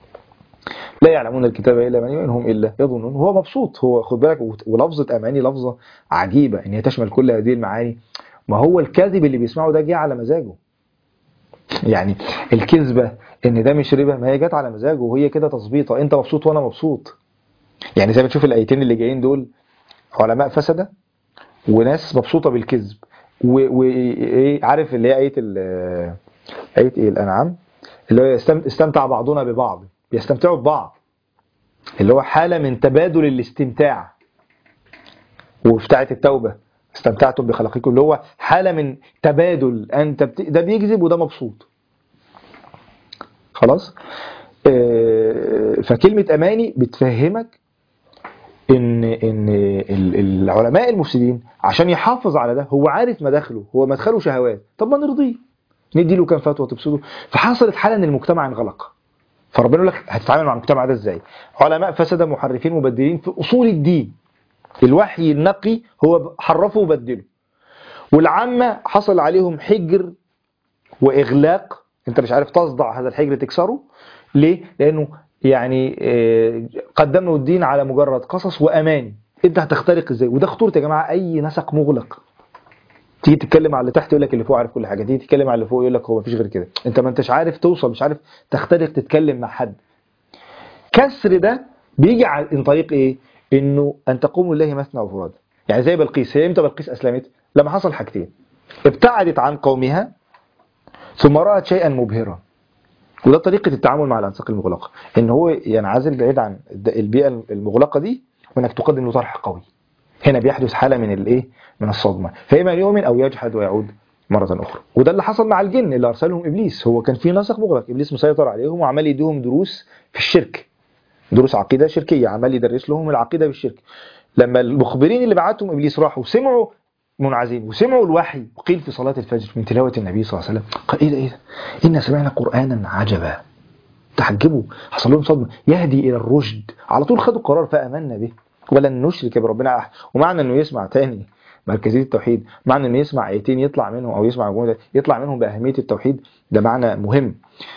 لا يعلمون الكتاب الا من وان هم الا يظنون هو مبسوط هو خد بالك وت- ولفظه اماني لفظه عجيبه ان هي تشمل كل هذه المعاني ما هو الكذب اللي بيسمعه ده جه على مزاجه يعني الكذبه ان ده مش ربا ما هي جت على مزاجه وهي كده تظبيطه انت مبسوط وانا مبسوط يعني زي ما تشوف الايتين اللي جايين دول علماء فسده وناس مبسوطه بالكذب وايه عارف اللي هي ايه ال- ايه ايه الانعام اللي هو يستم- استمتع بعضنا ببعض بيستمتعوا ببعض اللي هو حاله من تبادل الاستمتاع وبتاعه التوبه استمتعتم بخلقكم اللي هو حاله من تبادل انت بت... ده بيكذب وده مبسوط خلاص آه، فكلمه اماني بتفهمك ان ان ال- العلماء المفسدين عشان يحافظ على ده هو عارف مداخله هو مدخله شهوات طب ما نرضيه ندي له كام فتوى تبسطه فحصلت حاله ان المجتمع انغلق فربنا يقول لك هتتعامل مع المجتمع ده ازاي علماء فسد محرفين مبدلين في اصول الدين الوحي النقي هو حرفه وبدله والعامه حصل عليهم حجر واغلاق انت مش عارف تصدع هذا الحجر تكسره ليه لانه يعني آه، قدموا الدين على مجرد قصص واماني انت هتخترق ازاي وده خطوره يا جماعه اي نسق مغلق تيجي تتكلم على اللي تحت يقول لك اللي فوق عارف كل حاجه تيجي تتكلم على اللي فوق يقول لك هو مفيش غير كده انت ما انتش عارف توصل مش عارف تخترق تتكلم مع حد كسر ده بيجي عن طريق ايه انه ان تقوموا لله مثنى وفرادى يعني زي بلقيس هي امتى بلقيس اسلمت لما حصل حاجتين ابتعدت عن قومها ثم رأت شيئا مبهرا وده طريقة التعامل مع الأنساق المغلقة إن هو ينعزل بعيد عن الد- البيئة المغلقة دي وانك تقدم له طرح قوي هنا بيحدث حاله من الايه من الصدمه فاما أن يؤمن او يجحد ويعود مرة أخرى وده اللي حصل مع الجن اللي أرسلهم إبليس هو كان في نسق مغلق إبليس مسيطر عليهم وعمال يديهم دروس في الشرك دروس عقيدة شركية عمال يدرس لهم العقيدة بالشرك لما المخبرين اللي بعتهم إبليس راحوا سمعوا منعزين وسمعوا الوحي وقيل في صلاة الفجر من تلاوة النبي صلى الله عليه وسلم قال إيه ده إيه ده إنا سمعنا قرآنا عجبا تحجبوا حصل لهم صدمة يهدي إلى الرشد على طول خدوا قرار فآمنا به ولن نشرك بربنا أحد ومعنى إنه يسمع تاني مركزية التوحيد معنى إنه يسمع آيتين يطلع منهم أو يسمع مجموعة يطلع منهم بأهمية التوحيد ده معنى مهم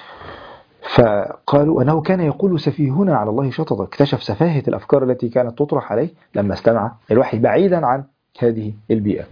فقالوا أنه كان يقول سفيهنا على الله شططا اكتشف سفاهة الأفكار التي كانت تطرح عليه لما استمع الوحي بعيدا عن هذه البيئة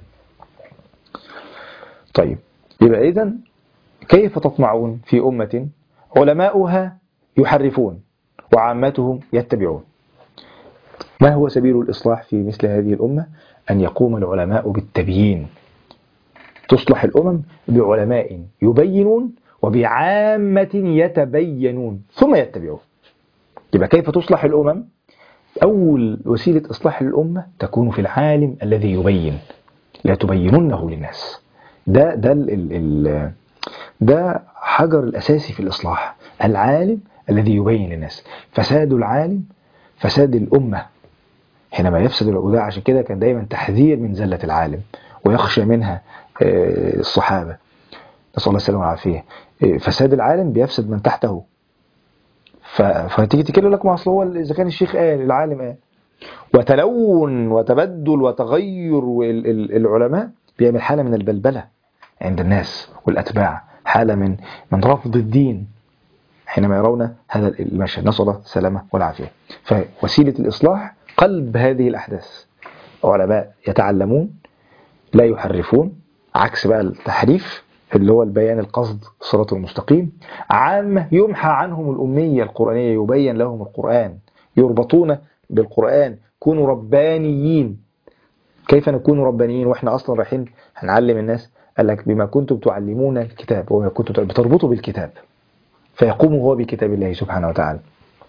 طيب يبقى إذن كيف تطمعون في أمة علماؤها يحرفون وعامتهم يتبعون ما هو سبيل الإصلاح في مثل هذه الأمة أن يقوم العلماء بالتبيين تصلح الأمم بعلماء يبينون وبعامة يتبينون ثم يتبعون يبقى كيف تصلح الأمم أول وسيلة إصلاح الأمة تكون في العالم الذي يبين لا تبيننه للناس ده ده ال ال ال ده حجر الأساسي في الإصلاح العالم الذي يبين للناس فساد العالم فساد الأمة حينما يفسد وده عشان كده كان دايما تحذير من زلة العالم ويخشى منها الصحابة نسأل الله السلامة والعافية فساد العالم بيفسد من تحته فتيجي تكلم لك ما اصل هو اذا كان الشيخ قال العالم قال وتلون وتبدل وتغير العلماء بيعمل حاله من البلبله عند الناس والاتباع حاله من من رفض الدين حينما يرون هذا المشهد نسال الله السلامه والعافيه فوسيله الاصلاح قلب هذه الاحداث علماء يتعلمون لا يحرفون عكس بقى التحريف اللي هو البيان القصد الصراط المستقيم عامة يمحى عنهم الأمية القرآنية يبين لهم القرآن يربطون بالقرآن كونوا ربانيين كيف نكون ربانيين واحنا اصلا رايحين هنعلم الناس قال لك بما كنتم تعلمون الكتاب وما كنتم بتربطوا بالكتاب فيقوم هو بكتاب الله سبحانه وتعالى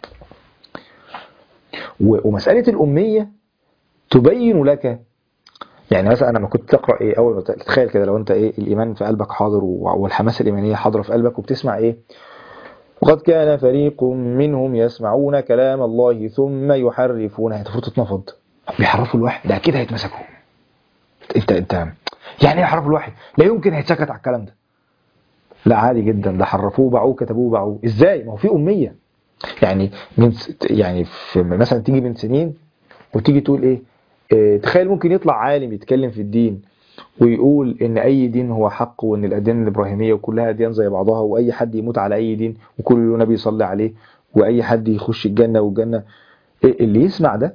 ومسألة الأمية تبين لك يعني مثلا انا لما كنت تقرا ايه اول ما تتخيل كده لو انت ايه الايمان في قلبك حاضر والحماسه الايمانيه حاضره في قلبك وبتسمع ايه وقد كان فريق منهم يسمعون كلام الله ثم يحرفونه المفروض تتنفض بيحرفوا الوحي ده اكيد هيتمسكوا انت انت يعني ايه يحرفوا الوحي لا يمكن هيتسكت على الكلام ده لا عادي جدا ده حرفوه باعوه كتبوه باعوه ازاي ما هو في اميه يعني من يعني في مثلا تيجي من سنين وتيجي تقول ايه تخيل ممكن يطلع عالم يتكلم في الدين ويقول ان اي دين هو حق وان الاديان الابراهيميه وكلها اديان زي بعضها واي حد يموت على اي دين وكل نبي يصلي عليه واي حد يخش الجنه والجنه اللي يسمع ده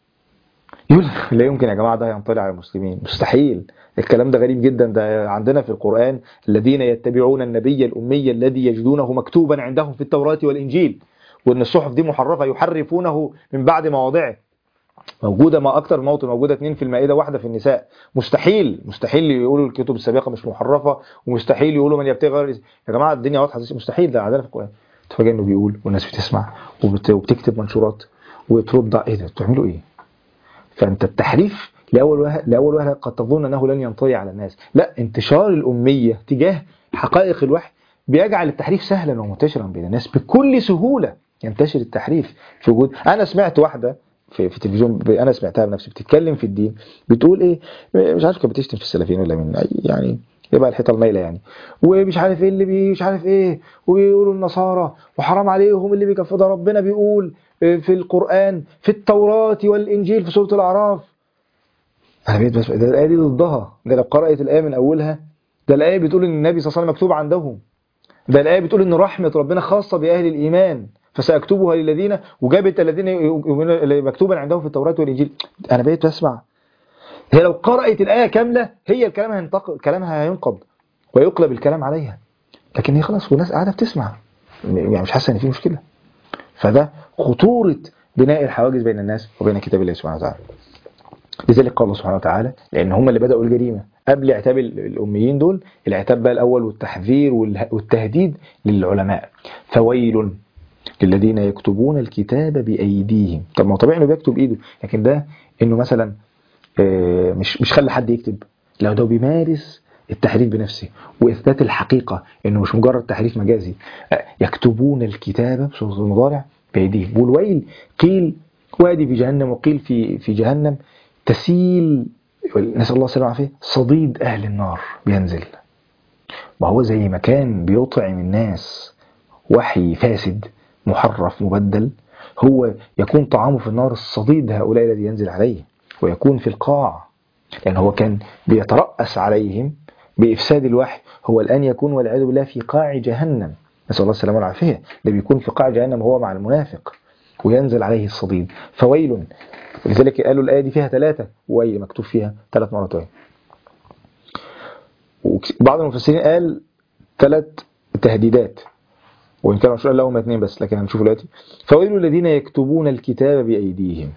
يقول لا يمكن يا جماعه ده ينطلع على المسلمين مستحيل الكلام ده غريب جدا ده عندنا في القران الذين يتبعون النبي الامي الذي يجدونه مكتوبا عندهم في التوراه والانجيل وان الصحف دي محرفه يحرفونه من بعد مواضعه موجودة ما أكتر موطن موجودة اثنين في المائدة واحدة في النساء مستحيل مستحيل يقولوا الكتب السابقة مش محرفة ومستحيل يقولوا من يبتغي غير يا جماعة الدنيا واضحة مستحيل ده عندنا في القرآن تفاجئ إنه بيقول والناس بتسمع وبتكتب منشورات وترد إيه ده بتعملوا إيه؟ فأنت التحريف لأول وهلة لأول وهلة قد تظن أنه لن ينطوي على الناس لا انتشار الأمية تجاه حقائق الوحي بيجعل التحريف سهلا ومنتشرا بين الناس بكل سهولة ينتشر التحريف في وجود أنا سمعت واحدة في في التلفزيون انا سمعتها بنفسي بتتكلم في الدين بتقول ايه مش عارف كانت بتشتم في السلفيين ولا من يعني يبقى الحيطه المايله يعني ومش عارف ايه اللي بي مش عارف ايه وبيقولوا النصارى وحرام عليهم اللي بيكفوا ده ربنا بيقول في القران في التوراه والانجيل في سوره الاعراف انا بقيت بس ده الايه دي ضدها ده لو قرات الايه من اولها ده الايه بتقول ان النبي صلى الله عليه وسلم مكتوب عندهم ده الايه بتقول ان رحمه ربنا خاصه باهل الايمان فساكتبها للذين وجابت الذين مكتوبا عندهم في التوراة والإنجيل أنا بقيت بسمع هي لو قرأت الآية كاملة هي الكلام هينتق... كلامها هينقض ويقلب الكلام عليها لكن هي خلاص والناس قاعدة بتسمع يعني مش حاسة إن في مشكلة فده خطورة بناء الحواجز بين الناس وبين كتاب الله سبحانه وتعالى لذلك قال الله سبحانه وتعالى لأن هم اللي بدأوا الجريمة قبل عتاب الأميين دول العتاب بقى الأول والتحذير والتهديد للعلماء فويل الذين يكتبون الكتاب بأيديهم طب ما هو طبيعي انه بيكتب بإيده لكن ده انه مثلا آه، مش مش خلي حد يكتب لو ده بيمارس التحريف بنفسه واثبات الحقيقه انه مش مجرد تحريف مجازي آه، يكتبون الكتاب بصوره المضارع بايديهم والويل قيل وادي في جهنم وقيل في في جهنم تسيل نسال الله السلامه والعافيه صديد اهل النار بينزل ما هو زي ما كان بيطعم الناس وحي فاسد محرف مبدل هو يكون طعامه في النار الصديد هؤلاء الذي ينزل عليه ويكون في القاع لأن هو كان بيترأس عليهم بإفساد الوحي هو الآن يكون والعياذ بالله في قاع جهنم نسأل الله السلامة والعافية ده بيكون في قاع جهنم هو مع المنافق وينزل عليه الصديد فويل لذلك قالوا الآية دي فيها ثلاثة ويل مكتوب فيها ثلاث مرات ويل وبعض المفسرين قال ثلاث تهديدات وإن كان مشروع لهم اثنين بس لكن هنشوف دلوقتي فويل الذين يكتبون الكتاب بأيديهم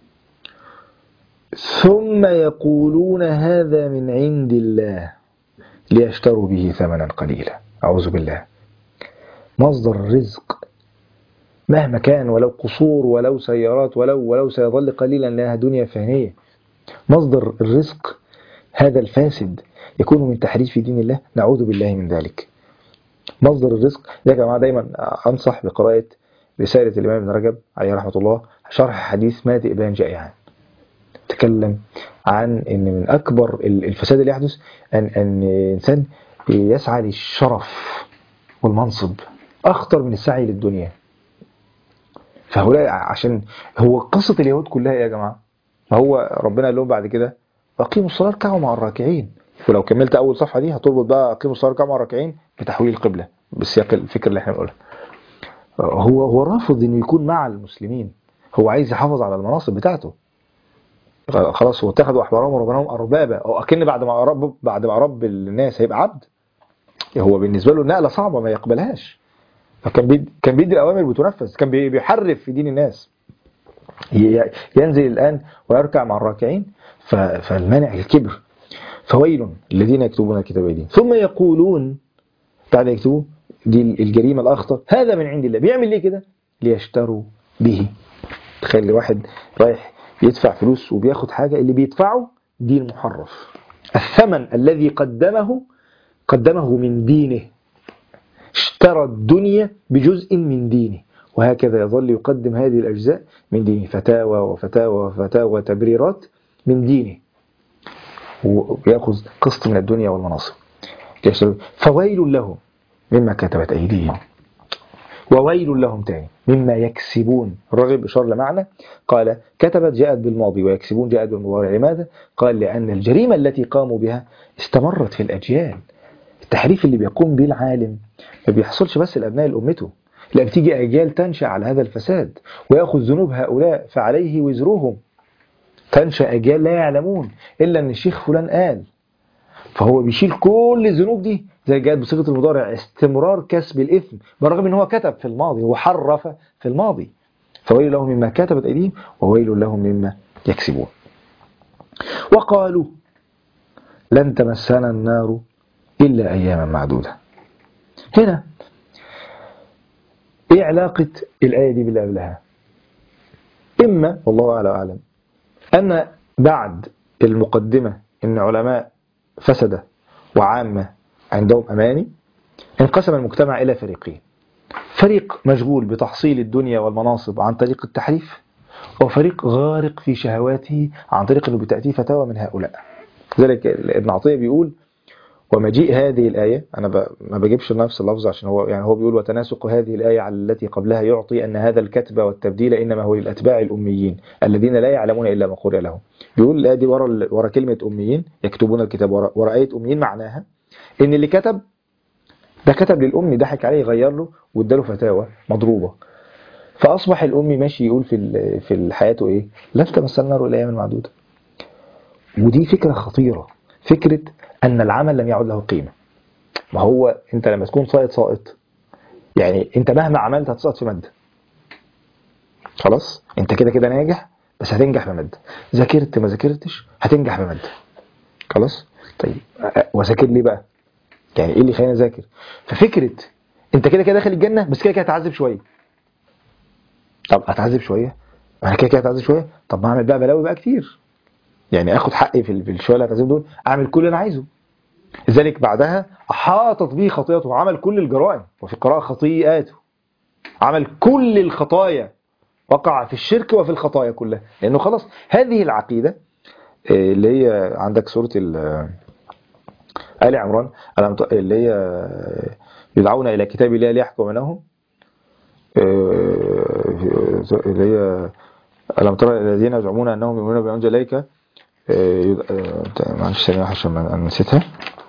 ثم يقولون هذا من عند الله ليشتروا به ثمنا قليلا أعوذ بالله مصدر الرزق مهما كان ولو قصور ولو سيارات ولو ولو سيظل قليلا لأنها دنيا فانية مصدر الرزق هذا الفاسد يكون من تحريف في دين الله نعوذ بالله من ذلك مصدر الرزق ده يا جماعة دايما أنصح بقراءة رسالة الإمام ابن رجب عليه رحمة الله شرح حديث ما ذئبان جائعان تكلم عن ان من اكبر الفساد اللي يحدث ان ان انسان يسعى للشرف والمنصب اخطر من السعي للدنيا فهؤلاء عشان هو قصه اليهود كلها إيه يا جماعه ما هو ربنا قال لهم بعد كده اقيموا الصلاه اركعوا مع الراكعين ولو كملت اول صفحه دي هتربط بقى اقيموا الصلاه اركعوا مع الراكعين بتحويل القبله بالسياق الفكر اللي احنا بنقولها هو هو رافض انه يكون مع المسلمين هو عايز يحافظ على المناصب بتاعته خلاص هو اتخذوا احبارهم ورهبانهم اربابا او اكن بعد ما رب بعد ما رب الناس هيبقى عبد هو بالنسبه له النقله صعبه ما يقبلهاش فكان بيدي كان بيدي الاوامر بتنفذ كان بيحرف في دين الناس ينزل الان ويركع مع الراكعين فالمانع الكبر فويل الذين يكتبون الكتاب ايديهم ثم يقولون بعد يكتبوا دي الجريمه الاخطر هذا من عند الله بيعمل ليه كده ليشتروا به تخيل واحد رايح يدفع فلوس وبياخد حاجة اللي بيدفعه دين محرف الثمن الذي قدمه قدمه من دينه اشترى الدنيا بجزء من دينه وهكذا يظل يقدم هذه الأجزاء من دينه فتاوى وفتاوى وفتاوى وتبريرات من دينه ويأخذ قسط من الدنيا والمناصب فويل له مما كتبت أيديهم وويل لهم تاني مما يكسبون الراغب إشار لمعنى قال كتبت جاءت بالماضي ويكسبون جاءت بالمضارع لماذا؟ قال لأن الجريمة التي قاموا بها استمرت في الأجيال التحريف اللي بيقوم به العالم ما بيحصلش بس لأبناء الأمته لا بتيجي أجيال تنشأ على هذا الفساد ويأخذ ذنوب هؤلاء فعليه وزرهم تنشأ أجيال لا يعلمون إلا أن الشيخ فلان قال فهو بيشيل كل الذنوب دي زي جاءت بصيغه المضارع استمرار كسب الاثم برغم ان هو كتب في الماضي هو حرف في الماضي فويل لهم مما كتبت ايديهم وويل لهم مما يكسبون وقالوا لن تمسنا النار الا اياما معدوده هنا ايه علاقه الايه دي باللي قبلها اما والله اعلى واعلم ان بعد المقدمه ان علماء فسده وعامه عندهم أماني انقسم المجتمع إلى فريقين فريق مشغول بتحصيل الدنيا والمناصب عن طريق التحريف وفريق غارق في شهواته عن طريق أنه بتأتيه فتاوى من هؤلاء لذلك ابن عطية بيقول ومجيء هذه الآية أنا ب... ما بجيبش نفس اللفظ عشان هو يعني هو بيقول وتناسق هذه الآية على التي قبلها يعطي أن هذا الكتب والتبديل إنما هو للأتباع الأميين الذين لا يعلمون إلا ما قرئ لهم بيقول الآية دي ورا ورا كلمة أميين يكتبون الكتاب ورا, ورا آية أميين معناها ان اللي كتب ده كتب للأم ضحك عليه غير له واداله فتاوى مضروبة فأصبح الأم ماشي يقول في في حياته إيه لن تمسنا النار الأيام المعدودة ودي فكرة خطيرة فكرة أن العمل لم يعد له قيمة ما هو أنت لما تكون ساقط ساقط يعني أنت مهما عملت هتسقط في مادة خلاص أنت كده كده ناجح بس هتنجح بمادة ذاكرت ما ذاكرتش هتنجح بمادة خلاص طيب واذاكر ليه بقى يعني ايه اللي خليني اذاكر ففكره انت كده كده داخل الجنه بس كده كده هتعذب شويه طب اتعذب شويه انا كده كده اتعذب شويه طب ما اعمل بقى بلاوي بقى كتير يعني اخد حقي في ال- في الشويه اللي هتعذب دول اعمل كل اللي انا عايزه لذلك بعدها احاطت به خطيئته وعمل كل الجرائم وفي قراءه خطيئاته عمل كل الخطايا وقع في الشرك وفي الخطايا كلها لانه خلاص هذه العقيده آه، اللي هي عندك سوره ال- آل عمران ألم ت- اللي هي آه، يدعون إلى كتاب الله ليحكم بينهم آه، اللي هي ألم ترى الذين يزعمون أنهم يؤمنون بما أنزل إليك آه، يد- آه، معلش ثانية واحدة عشان ما- أنا نسيتها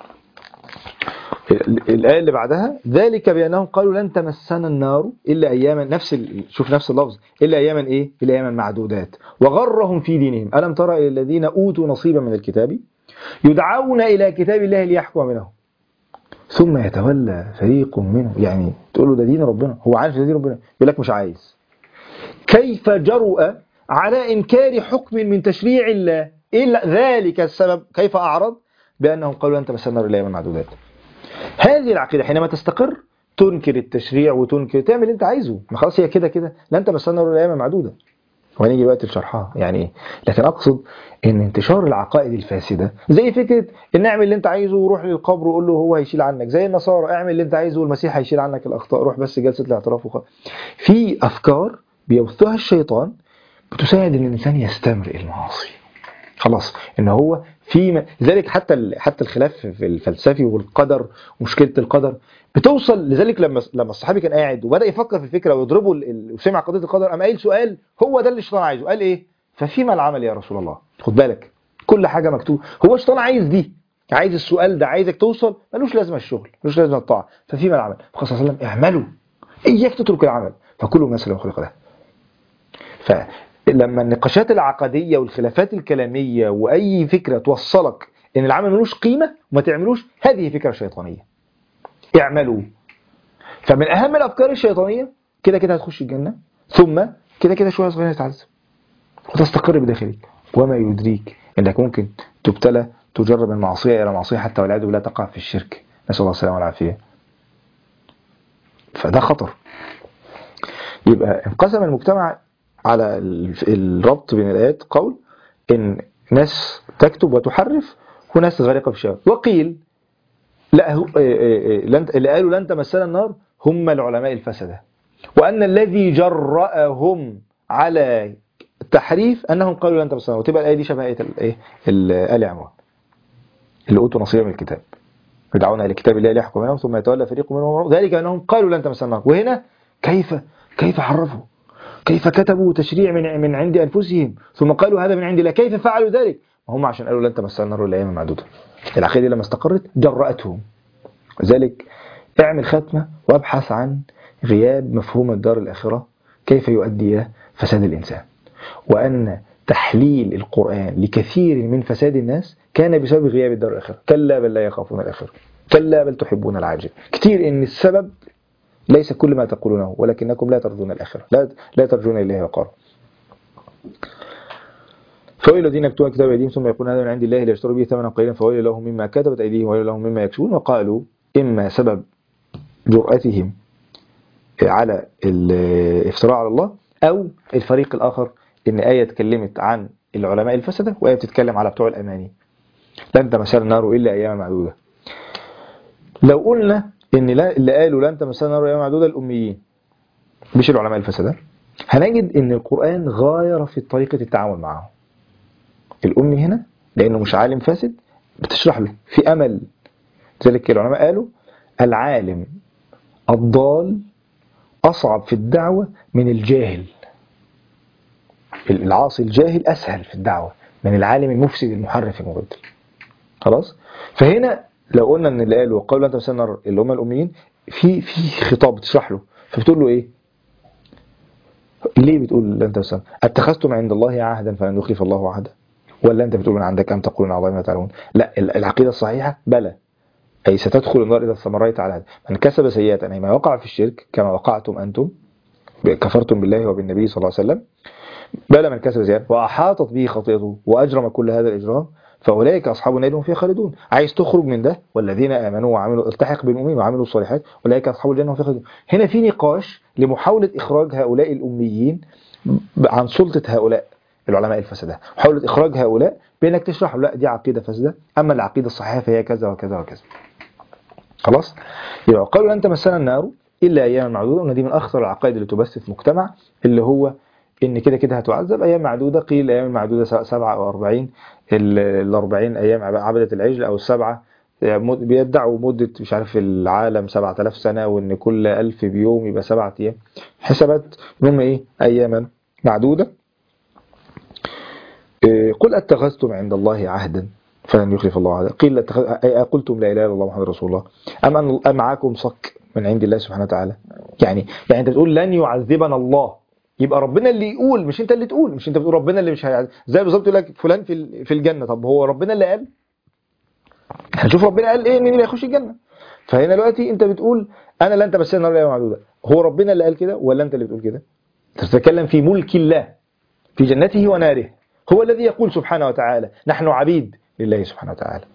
ال- الآية اللي بعدها ذلك بأنهم قالوا لن تمسنا النار إلا أياما نفس ال... شوف نفس اللفظ إلا أياما إيه؟ إلا أياما معدودات وغرهم في دينهم ألم ترى إلى الذين أوتوا نصيبا من الكتاب يدعون إلى كتاب الله ليحكم بينهم ثم يتولى فريق منهم يعني تقول له ده دين ربنا هو عارف ده دين ربنا يقول لك مش عايز كيف جرؤ على إنكار حكم من تشريع الله إلا ذلك السبب كيف أعرض بأنهم قالوا لن تمسنا النار إلا أياما معدودات هذه العقيدة حينما تستقر تنكر التشريع وتنكر تعمل اللي انت عايزه ما خلاص هي كده كده لن تمسنا النار إلا أياما معدودة وهنيجي وقت لشرحها يعني ايه لكن اقصد ان انتشار العقائد الفاسده زي فكره ان اعمل اللي انت عايزه وروح للقبر وقول له هو هيشيل عنك زي النصارى اعمل اللي انت عايزه والمسيح هيشيل عنك الاخطاء روح بس جلسه الاعتراف وخلاص في افكار بيبثها الشيطان بتساعد ان الانسان يستمرئ المعاصي خلاص ان هو في م... لذلك حتى ال... حتى الخلاف في الفلسفي والقدر ومشكله القدر بتوصل لذلك لما لما الصحابي كان قاعد وبدا يفكر في الفكره ويضربه ال... ال... وسمع قضيه القدر قام قايل سؤال هو ده اللي الشيطان عايزه قال ايه ففيما العمل يا رسول الله خد بالك كل حاجه مكتوب هو الشيطان عايز دي عايز السؤال ده عايزك توصل ملوش لازمه الشغل ملوش لازمه الطاعه ففيما العمل فقال صلى الله عليه وسلم اعملوا اياك تترك العمل فكل الناس لهم خلق له فلما النقاشات العقديه والخلافات الكلاميه واي فكره توصلك ان العمل ملوش قيمه وما تعملوش هذه فكره شيطانيه اعملوا فمن اهم الافكار الشيطانيه كده كده هتخش الجنه ثم كده كده شويه صغيره تتعذب وتستقر بداخلك وما يدريك انك ممكن تبتلى تجرب من معصيه الى معصيه حتى والعياذ بالله تقع في الشرك نسال الله السلامه والعافيه فده خطر يبقى انقسم المجتمع على الربط بين الايات قول ان ناس تكتب وتحرف وناس غارقه في الشهوات وقيل لا هو- إيه إيه إيه لن- اللي قالوا لن تمسنا النار هم العلماء الفسده وان الذي جرأهم على التحريف انهم قالوا لن تمسنا النار وتبقى الايه دي شبه ايه الايه ال- ال عمران اللي اوتوا نصيبا من الكتاب يدعون الى كتاب الله ليحكم بينهم ثم يتولى فريق منهم ذلك انهم قالوا لن تمسنا النار وهنا كيف كيف حرفوا كيف كتبوا تشريع من من عند انفسهم ثم قالوا هذا من عند الله كيف فعلوا ذلك ما هم عشان قالوا لن تمسنا النار الا اياما معدوده العقيده دي لما استقرت جرأتهم لذلك اعمل ختمه وابحث عن غياب مفهوم الدار الاخره كيف يؤدي الى فساد الانسان وان تحليل القران لكثير من فساد الناس كان بسبب غياب الدار الاخره كلا بل لا يخافون الاخره كلا بل تحبون العاجل كتير ان السبب ليس كل ما تقولونه ولكنكم لا ترجون الآخرة لا لا ترجون إليه وقارا فويل الذين يكتبون كتاب أيديهم ثم يقولون هذا من عند الله ليشتروا به ثمنا قليلا فويل لهم مما كتبت أيديهم وويل لهم مما يكسبون وقالوا إما سبب جرأتهم على الافتراء على الله أو الفريق الآخر إن آية اتكلمت عن العلماء الفسدة وآية بتتكلم على بتوع الأماني لن تمسنا النار إلا أياما معدودة لو قلنا ان لا اللي قالوا لن تمسنا النار ايام معدوده الاميين مش العلماء الفساد هنجد ان القران غاير في طريقه التعامل معه الامي هنا لانه مش عالم فاسد بتشرح له في امل لذلك العلماء قالوا العالم الضال اصعب في الدعوه من الجاهل العاصي الجاهل اسهل في الدعوه من العالم المفسد المحرف المبدل خلاص فهنا لو قلنا ان اللي قالوا وقالوا لا تمسنا النار اللي هم الاميين في في خطاب بتشرح له فبتقول له ايه؟ ليه بتقول لن تمسنا؟ اتخذتم عند الله عهدا فلن يخلف الله عهدا؟ ولا انت بتقول من عندك ام تقولون على الله ما تعلمون؟ لا العقيده الصحيحه بلى اي ستدخل النار اذا استمريت على هذا من كسب سيئه اي ما وقع في الشرك كما وقعتم انتم كفرتم بالله وبالنبي صلى الله عليه وسلم بلى من كسب سيئه واحاطت به خطيئته واجرم كل هذا الاجرام فاولئك اصحاب النار هم فيها خالدون عايز تخرج من ده والذين امنوا وعملوا التحق بالمؤمنين وعملوا الصالحات اولئك اصحاب الجنه هم فيها خالدون هنا في نقاش لمحاولة إخراج هؤلاء الأميين عن سلطة هؤلاء العلماء الفسدة محاولة إخراج هؤلاء بأنك تشرح لا دي عقيدة فاسدة أما العقيدة الصحيحة فهي كذا وكذا وكذا خلاص يبقى قالوا لن تمسنا النار إلا أيام معدودة وأن دي من أخطر العقائد اللي تبث في مجتمع اللي هو إن كده كده هتعذب أيام معدودة قيل الأيام المعدودة سواء سبعة أو أربعين الأربعين أيام عبدة العجل أو السبعة مد- بيدعوا مدة مش عارف العالم 7000 سنة وإن كل ألف بيوم يبقى سبعة أيام حسبت إن هم إيه أياما معدودة إيه، قل اتخذتم عند الله عهدا فلن يخلف الله عهدا قيل اتخذ... أي قلتم لا اله الا الله محمد رسول الله ام ان أم معاكم صك من عند الله سبحانه وتعالى يعني يعني انت بتقول لن يعذبنا الله يبقى ربنا اللي يقول مش انت اللي تقول مش انت بتقول ربنا اللي مش هيعذب زي بالظبط يقول لك فلان في ال- في الجنه طب هو ربنا اللي قال هنشوف ربنا قال ايه مين اللي هيخش الجنه فهنا دلوقتي انت بتقول انا لن تمسنا النار الا معدوده هو ربنا اللي قال كده ولا انت اللي بتقول كده انت بتتكلم في ملك الله في جنته وناره هو الذي يقول سبحانه وتعالى نحن عبيد لله سبحانه وتعالى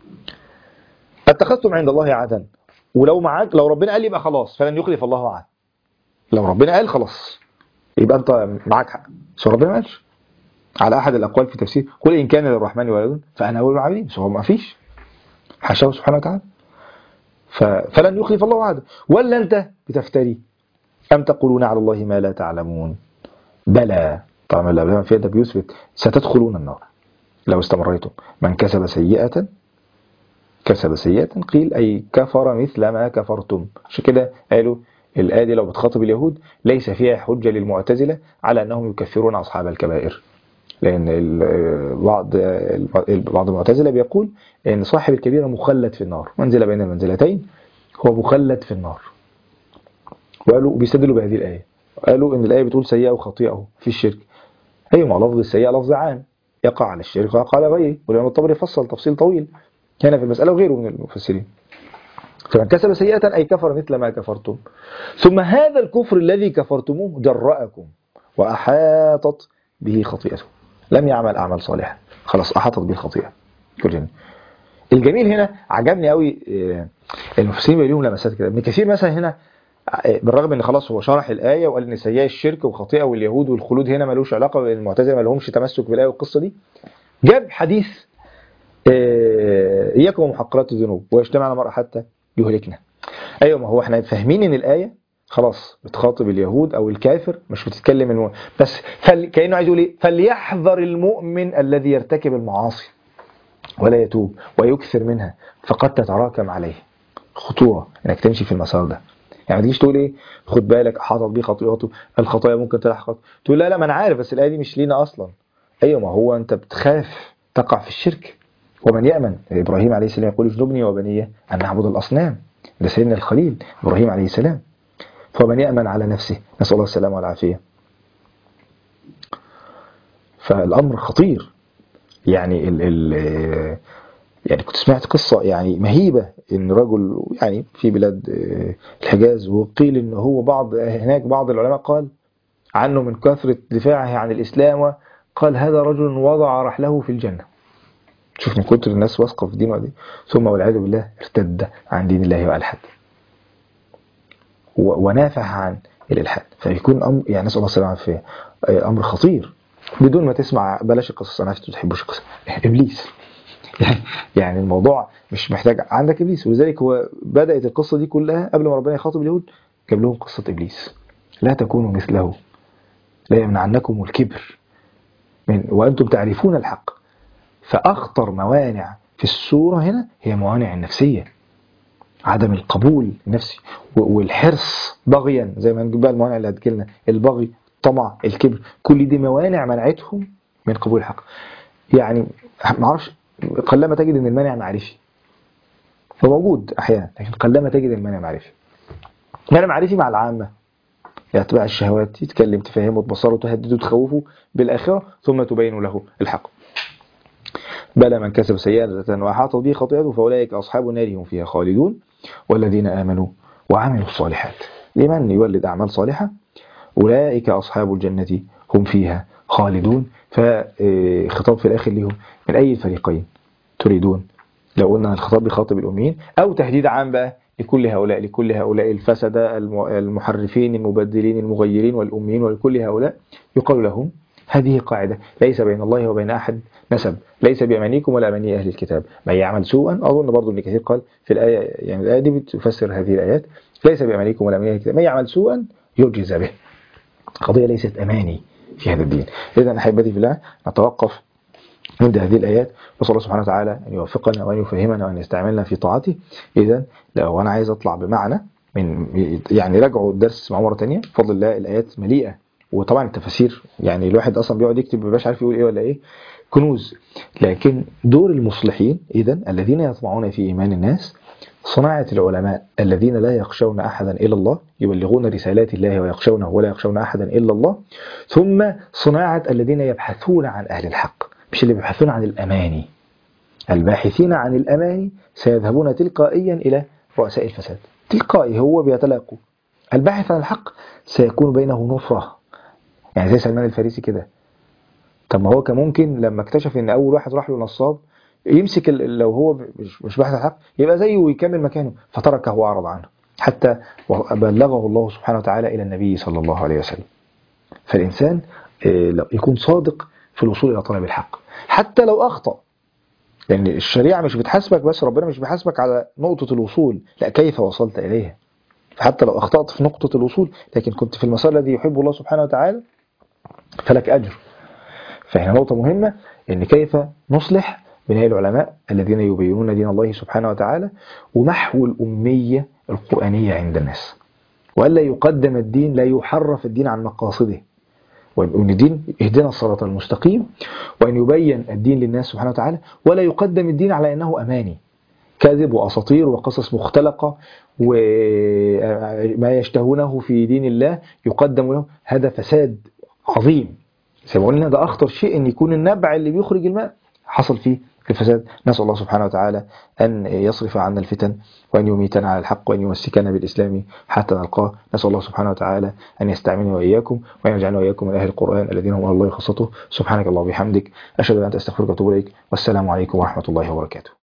اتخذتم عند الله عهدا ولو معاك لو ربنا قال يبقى خلاص فلن يخلف الله عهد لو ربنا قال خلاص يبقى انت معاك حق بس هو ربنا ما قالش على احد الاقوال في تفسير قل ان كان للرحمن ولد فانا اول العابدين بس هو ما فيش حاشاه سبحانه وتعالى ف... فلن يخلف الله عهده ولا انت بتفتري ام تقولون على الله ما لا تعلمون بلى طبعا الأبلام فيها ده بيثبت ستدخلون النار لو استمريتم من كسب سيئة كسب سيئة قيل أي كفر مثل ما كفرتم عشان كده قالوا الآية دي لو بتخاطب اليهود ليس فيها حجة للمعتزلة على أنهم يكفرون أصحاب الكبائر لأن ال- بعض بعض المعتزلة بيقول أن صاحب الكبيرة مخلد في النار منزلة بين المنزلتين هو مخلد في النار وقالوا بيستدلوا بهذه الآية قالوا ان الايه بتقول سيئه وخطيئه في الشرك ايوه ما لفظ السيئه لفظ عام يقع على الشرك ويقع على غيره والامام الطبري فصل تفصيل طويل هنا في المساله وغيره من المفسرين فمن كسب سيئه اي كفر مثل ما كفرتم ثم هذا الكفر الذي كفرتموه جرأكم واحاطت به خطيئته لم يعمل اعمال صالحه خلاص احاطت به الخطيئه كلنا الجميل هنا عجبني قوي آه، المفسرين بيقولوا لهم لمسات كده ابن كثير مثلا هنا آه، بالرغم ان خلاص هو شرح الايه وقال ان سيئه الشرك وخطيئه واليهود والخلود هنا ملوش علاقه بان المعتزله ما لهمش تمسك بالايه والقصه دي جاب حديث آه، اياكم ومحقرات الذنوب ويجتمع المرء حتى يهلكنا ايوه ما هو احنا فاهمين ان الايه خلاص بتخاطب اليهود او الكافر مش بتتكلم الم... بس فل... كانه عايز يقول ايه فليحذر المؤمن الذي يرتكب المعاصي ولا يتوب ويكثر منها فقد تتراكم عليه خطوره انك تمشي في المسار ده يعني ما تجيش تقول ايه خد بالك احاطت بيه خطيئته الخطايا ممكن تلحقك تقول لا لا ما انا عارف بس الايه دي مش لينا اصلا ايوه ما هو انت بتخاف تقع في الشرك ومن يامن ابراهيم عليه السلام يقول اجنبني وبني ان نعبد الاصنام ده سيدنا الخليل ابراهيم عليه السلام فمن يامن على نفسه نسال الله السلامه والعافيه فالامر خطير يعني ال ال يعني كنت سمعت قصة يعني مهيبة إن رجل يعني في بلاد آه، الحجاز وقيل إن هو بعض هناك بعض العلماء قال عنه من كثرة دفاعه عن الإسلام قال هذا رجل وضع رحله في الجنة شوف من كتر الناس واثقة في دينه دي ثم والعياذ بالله ارتد عن دين الله وألحد و- ونافح عن الإلحاد فيكون أمر يعني نسأل الله السلامة والعافية آه، أمر خطير بدون ما تسمع بلاش القصص أنا عارف أنتوا ما تحبوش القصص إبليس يعني يعني الموضوع مش محتاج عندك ابليس ولذلك هو بدات القصه دي كلها قبل ما ربنا يخاطب اليهود جاب لهم قصه ابليس لا تكونوا مثله لا يمنعنكم الكبر من وانتم تعرفون الحق فاخطر موانع في السوره هنا هي موانع النفسيه عدم القبول النفسي و- والحرص بغيا زي ما نجيب بقى الموانع اللي هتجيلنا البغي الطمع الكبر كل دي موانع منعتهم من قبول الحق يعني ما اعرفش قلما تجد ان المانع معرفي هو موجود احيانا لكن قلما تجد المانع معرفي مانع معرفي مع العامه يتبع الشهوات يتكلم تفهمه تبصره تهدده تخوفه بالاخره ثم تبين له الحق بلى من كسب سيئة وأحاطت به خطيئته فأولئك أصحاب النار هم فيها خالدون والذين آمنوا وعملوا الصالحات لمن يولد أعمال صالحة أولئك أصحاب الجنة هم فيها خالدون فخطاب في الآخر لهم من أي الفريقين تريدون لو قلنا الخطاب بيخاطب الأميين أو تهديد عام بقى لكل هؤلاء لكل هؤلاء الفسدة الم- المحرفين المبدلين المغيرين والأميين ولكل هؤلاء يقال لهم هذه قاعدة ليس بين الله وبين أحد نسب ليس بأمانيكم ولا أماني أهل الكتاب من يعمل سوءا أظن برضو ابن كثير قال في الآية يعني الآية دي بتفسر هذه الآيات ليس بأمانيكم ولا أماني أهل الكتاب من يعمل سوءا يجز به قضية ليست أماني في هذا الدين إذا أحبتي في الله نتوقف عند هذه الآيات وصلى الله سبحانه وتعالى أن يوفقنا وأن يفهمنا وأن يستعملنا في طاعته إذا لو أنا عايز أطلع بمعنى من يعني راجعوا الدرس مع مرة تانية بفضل الله الآيات مليئة وطبعا التفاسير يعني الواحد أصلا بيقعد يكتب ما بيبقاش عارف يقول إيه ولا إيه كنوز لكن دور المصلحين إذا الذين يطمعون في إيمان الناس صناعة العلماء الذين لا يخشون أحدا إلا الله يبلغون رسالات الله ويخشونه ولا يخشون أحدا إلا الله ثم صناعة الذين يبحثون عن أهل الحق مش اللي بيبحثون عن الأماني الباحثين عن الأماني سيذهبون تلقائيا إلى رؤساء الفساد تلقائي هو بيتلاقوا الباحث عن الحق سيكون بينه نفرة يعني زي سلمان الفارسي كده طب ما هو كان ممكن لما اكتشف ان اول واحد راح له نصاب يمسك ال- لو هو مش مش باحث عن الحق يبقى زيه ويكمل مكانه فتركه واعرض عنه حتى بلغه الله سبحانه وتعالى الى النبي صلى الله عليه وسلم فالانسان آه، لو يكون صادق في الوصول الى طلب الحق حتى لو اخطا لان الشريعه مش بتحاسبك بس ربنا مش بيحاسبك على نقطه الوصول لا كيف وصلت اليها فحتى لو اخطات في نقطه الوصول لكن كنت في المسار الذي يحبه الله سبحانه وتعالى فلك اجر فهنا نقطة مهمة إن كيف نصلح بين العلماء الذين يبينون دين الله سبحانه وتعالى ومحو الأمية القرآنية عند الناس وألا يقدم الدين لا يحرف الدين عن مقاصده وأن الدين اهدنا الصراط المستقيم وأن يبين الدين للناس سبحانه وتعالى ولا يقدم الدين على أنه أماني كذب وأساطير وقصص مختلقة وما يشتهونه في دين الله يقدم له هذا فساد عظيم زي ما قلنا ده أخطر شيء أن يكون النبع اللي بيخرج الماء حصل فيه الفساد نسأل الله سبحانه وتعالى أن يصرف عنا الفتن وأن يميتنا على الحق وأن يمسكنا بالإسلام حتى نلقاه نسأل الله سبحانه وتعالى أن يستعملنا وإياكم وأن يجعلنا وإياكم من أهل القرآن الذين هم أهل الله خاصته سبحانك الله وبحمدك أشهد أن لا إله إلا أنت أستغفرك وأتوب إليك والسلام عليكم ورحمة الله وبركاته